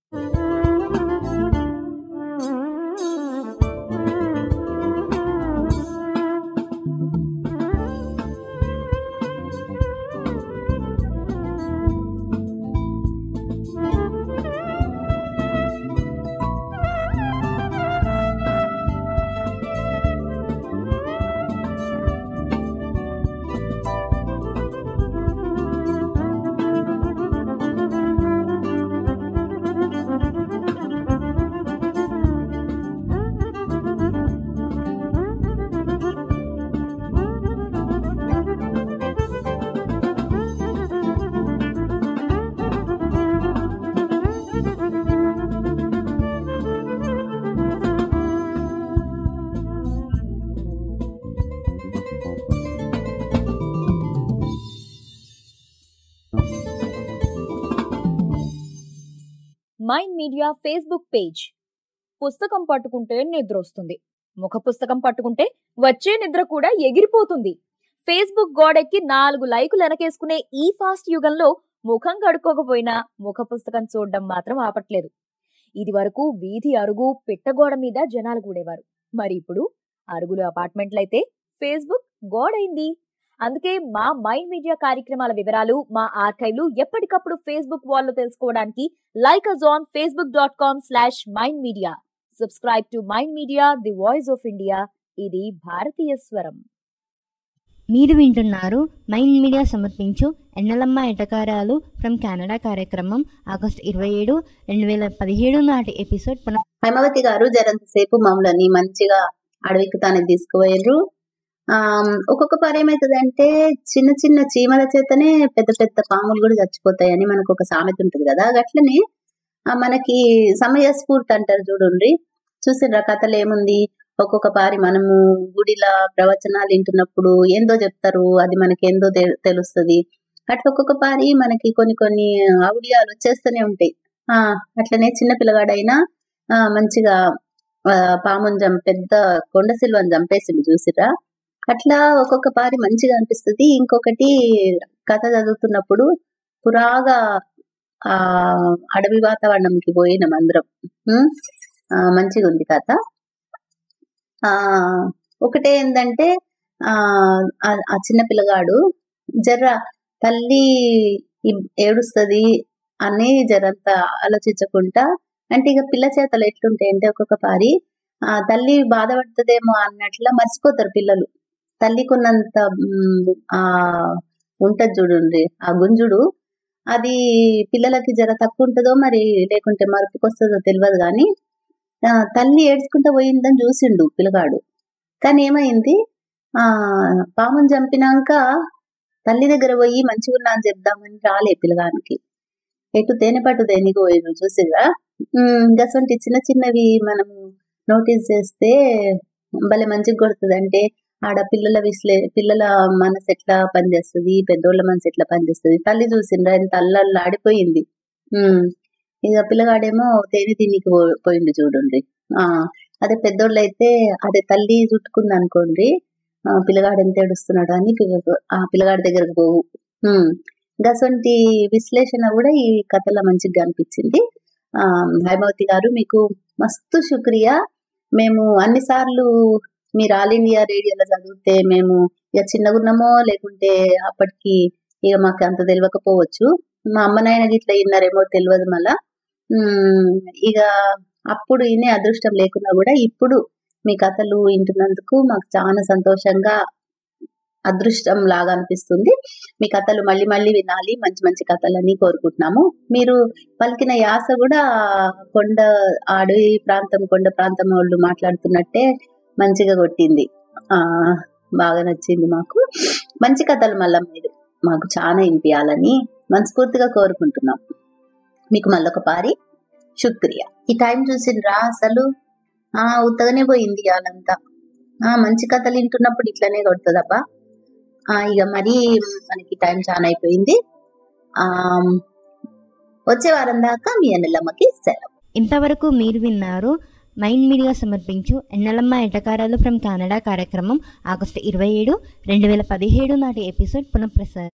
Mind Media Facebook page పుస్తకం పట్టుకుంటే నిద్ర వస్తుంది ముఖ పుస్తకం పట్టుకుంటే వచ్చే నిద్ర కూడా ఎగిరిపోతుంది ఫేస్బుక్ గోడెక్కి నాలుగు లైకులు వెనకేసుకునే ఈ ఫాస్ట్ యుగంలో ముఖం కడుక్కోకపోయినా ముఖ పుస్తకం చూడడం మాత్రం ఆపట్లేదు ఇది వరకు వీధి అరుగు పిట్టగోడ మీద జనాలు కూడేవారు మరి ఇప్పుడు అరుగులు అపార్ట్మెంట్లయితే ఫేస్బుక్ గోడైంది అందుకే మా మైండ్ మీడియా కార్యక్రమాల వివరాలు మా ఆర్కైవ్లు ఎప్పటికప్పుడు ఫేస్బుక్ వాల్లో తెలుసుకోవడానికి like us on Facebook dot com slash Mind Media subscribe to Mind Media the voice of India ఇది భారతీయ స్వరం మీరు వింటున్నారు మైండ్ మీడియా సమర్పించు ఎన్నెలమ్మ ఎటకారాలు ఫ్రమ్ కెనడా కార్యక్రమం ఆగస్టు ఇరవై ఏడు రెండు వేల పదిహేడు నాటి ఎపిసోడ్ పునః హైమవతి గారు జరంతసేపు మమ్మల్ని మంచిగా అడవికి తానే తీసుకుపోయారు ఆ ఒక్కొక్క పారి ఏమవుతుందంటే చిన్న చిన్న చీమల చేతనే పెద్ద పెద్ద పాములు కూడా చచ్చిపోతాయని మనకు ఒక సామెత ఉంటుంది కదా అట్లనే ఆ మనకి సమయస్ఫూర్తి అంటారు చూడండి చూసిండ్రా కథలు ఏముంది ఒక్కొక్క పారి మనము గుడిలా ప్రవచనాలు వింటున్నప్పుడు ఏందో చెప్తారు అది మనకి ఏందో తె- తెలుస్తుంది అట్లా ఒక్కొక్క పారి మనకి కొన్ని కొన్ని ఆవిడియాలు వచ్చేస్తూనే ఉంటాయి ఆ అట్లనే చిన్న పిల్లగాడైనా ఆ మంచిగా ఆ, పాముని చం పెద్ద కొండ సిల్వని చంపేసిండు చూసిరా అట్లా ఒక్కొక్క పారి మంచిగా అనిపిస్తుంది ఇంకొకటి కథ చదువుతున్నప్పుడు పురాగా ఆ అడవి వాతావరణంకి పోయినాం అందరం ఉం? ఆ, మంచిగా ఉంది కథ ఆ ఒకటే ఏంటంటే ఆ ఆ- ఆ చిన్న పిల్లగాడు జర్ర తల్లి ఇబ్- ఏడుస్తది అని జరంత ఆలోచించకుండా అంటే ఇక పిల్ల చేతలు ఎట్లుంటాయి అంటే ఒక్కొక్క పారి ఆ తల్లి బాధపడుతుందేమో అన్నట్లా మర్చిపోతారు పిల్లలు తల్లికి ఉన్నంత మ్, ఆ ఉంటది చూడండి ఆ గుంజుడు అది పిల్లలకి జర తక్కువ ఉంటుందో మరి లేకుంటే మరుపుకొస్తుందో తెలియదు కానీ ఆ, తల్లి ఏడ్చుకుంటూ పోయిందని చూసిండు పిల్లగాడు కానీ ఏమైంది ఆ పాముని చంపినాక తల్లి దగ్గర పోయి మంచిగా ఉన్నా అని చెప్దామని రాలే పిల్లగానికి ఎటు తేనెపట్టు దేనికి పోయిన చూసిరా గసంటి చిన్న చిన్నవి మనము నోటీస్ చేస్తే భలే మంచిగా కొడుతుంది అంటే ఆడ పిల్లల విశ్లే పిల్లల మనసు ఎట్లా పనిచేస్తుంది పెద్దోళ్ళ మనసు ఎట్లా పనిచేస్తుంది తల్లి చూసిండ్రా ఎంత అల్లల్లా ఆడిపోయింది ఉమ్. ఇక పిల్లగాడేమో తేనె తినికి పో- పోయిండు చూడండి ఆ అదే పెద్దోళ్ళు అయితే అదే తల్లి చుట్టుకుంది అనుకోండి ఆ పిల్లగాడు ఎంత ఏడుస్తున్నాడు అని పిల్ల ఆ పిల్లగాడి దగ్గరకు పోవు ఉమ్. గసంటి విశ్లేషణ కూడా ఈ కథలో మంచిగా అనిపించింది ఆ హైమవతి గారు మీకు మస్తు శుక్రియా మేము అన్నిసార్లు మీరు ఆల్ ఇండియా రేడియోలో చదివితే మేము ఇక చిన్నగున్నామో లేకుంటే అప్పటికి ఇక మాకు అంత తెలియకపోవచ్చు మా అమ్మ నాయన గిట్ల విన్నారేమో తెలియదు మళ్ళా ఉమ్, ఇక అప్పుడు వినే అదృష్టం లేకున్నా కూడా ఇప్పుడు మీ కథలు వింటున్నందుకు మాకు చాలా సంతోషంగా అదృష్టం లాగా అనిపిస్తుంది మీ కథలు మళ్ళీ మళ్ళీ వినాలి మంచి మంచి కథలని కోరుకుంటున్నాము మీరు పలికిన యాస కూడా కొండ అడవి ప్రాంతం కొండ ప్రాంతం వాళ్ళు మాట్లాడుతున్నట్టే మంచిగా కొట్టింది ఆ బాగా నచ్చింది మాకు మంచి కథలు మళ్ళీ మీరు మాకు చాలా వినిపించాలని మనస్ఫూర్తిగా కోరుకుంటున్నాం మీకు మళ్ళొక పారి శుక్రియా ఈ టైం చూసిండ్రా అసలు ఆ ఉత్తగానే పోయింది వాళ్ళంతా ఆ మంచి కథలు వింటున్నప్పుడు ఇట్లనే కొడుతుందబ్బా ఆ ఇక మరి మనకి టైం చాలా అయిపోయింది ఆ వచ్చే వారం దాకా మీ అన్నెల్లమ్మకి సెలవు ఇంతవరకు మీరు విన్నారు మైండ్ మీడియా సమర్పించు ఎన్నెలమ్మ ఎటకారాలు ఫ్రమ్ కెనడా కార్యక్రమం ఆగస్టు ఇరవై ఏడు రెండు వేల పదిహేడు నాటి ఎపిసోడ్ పునఃప్రసారం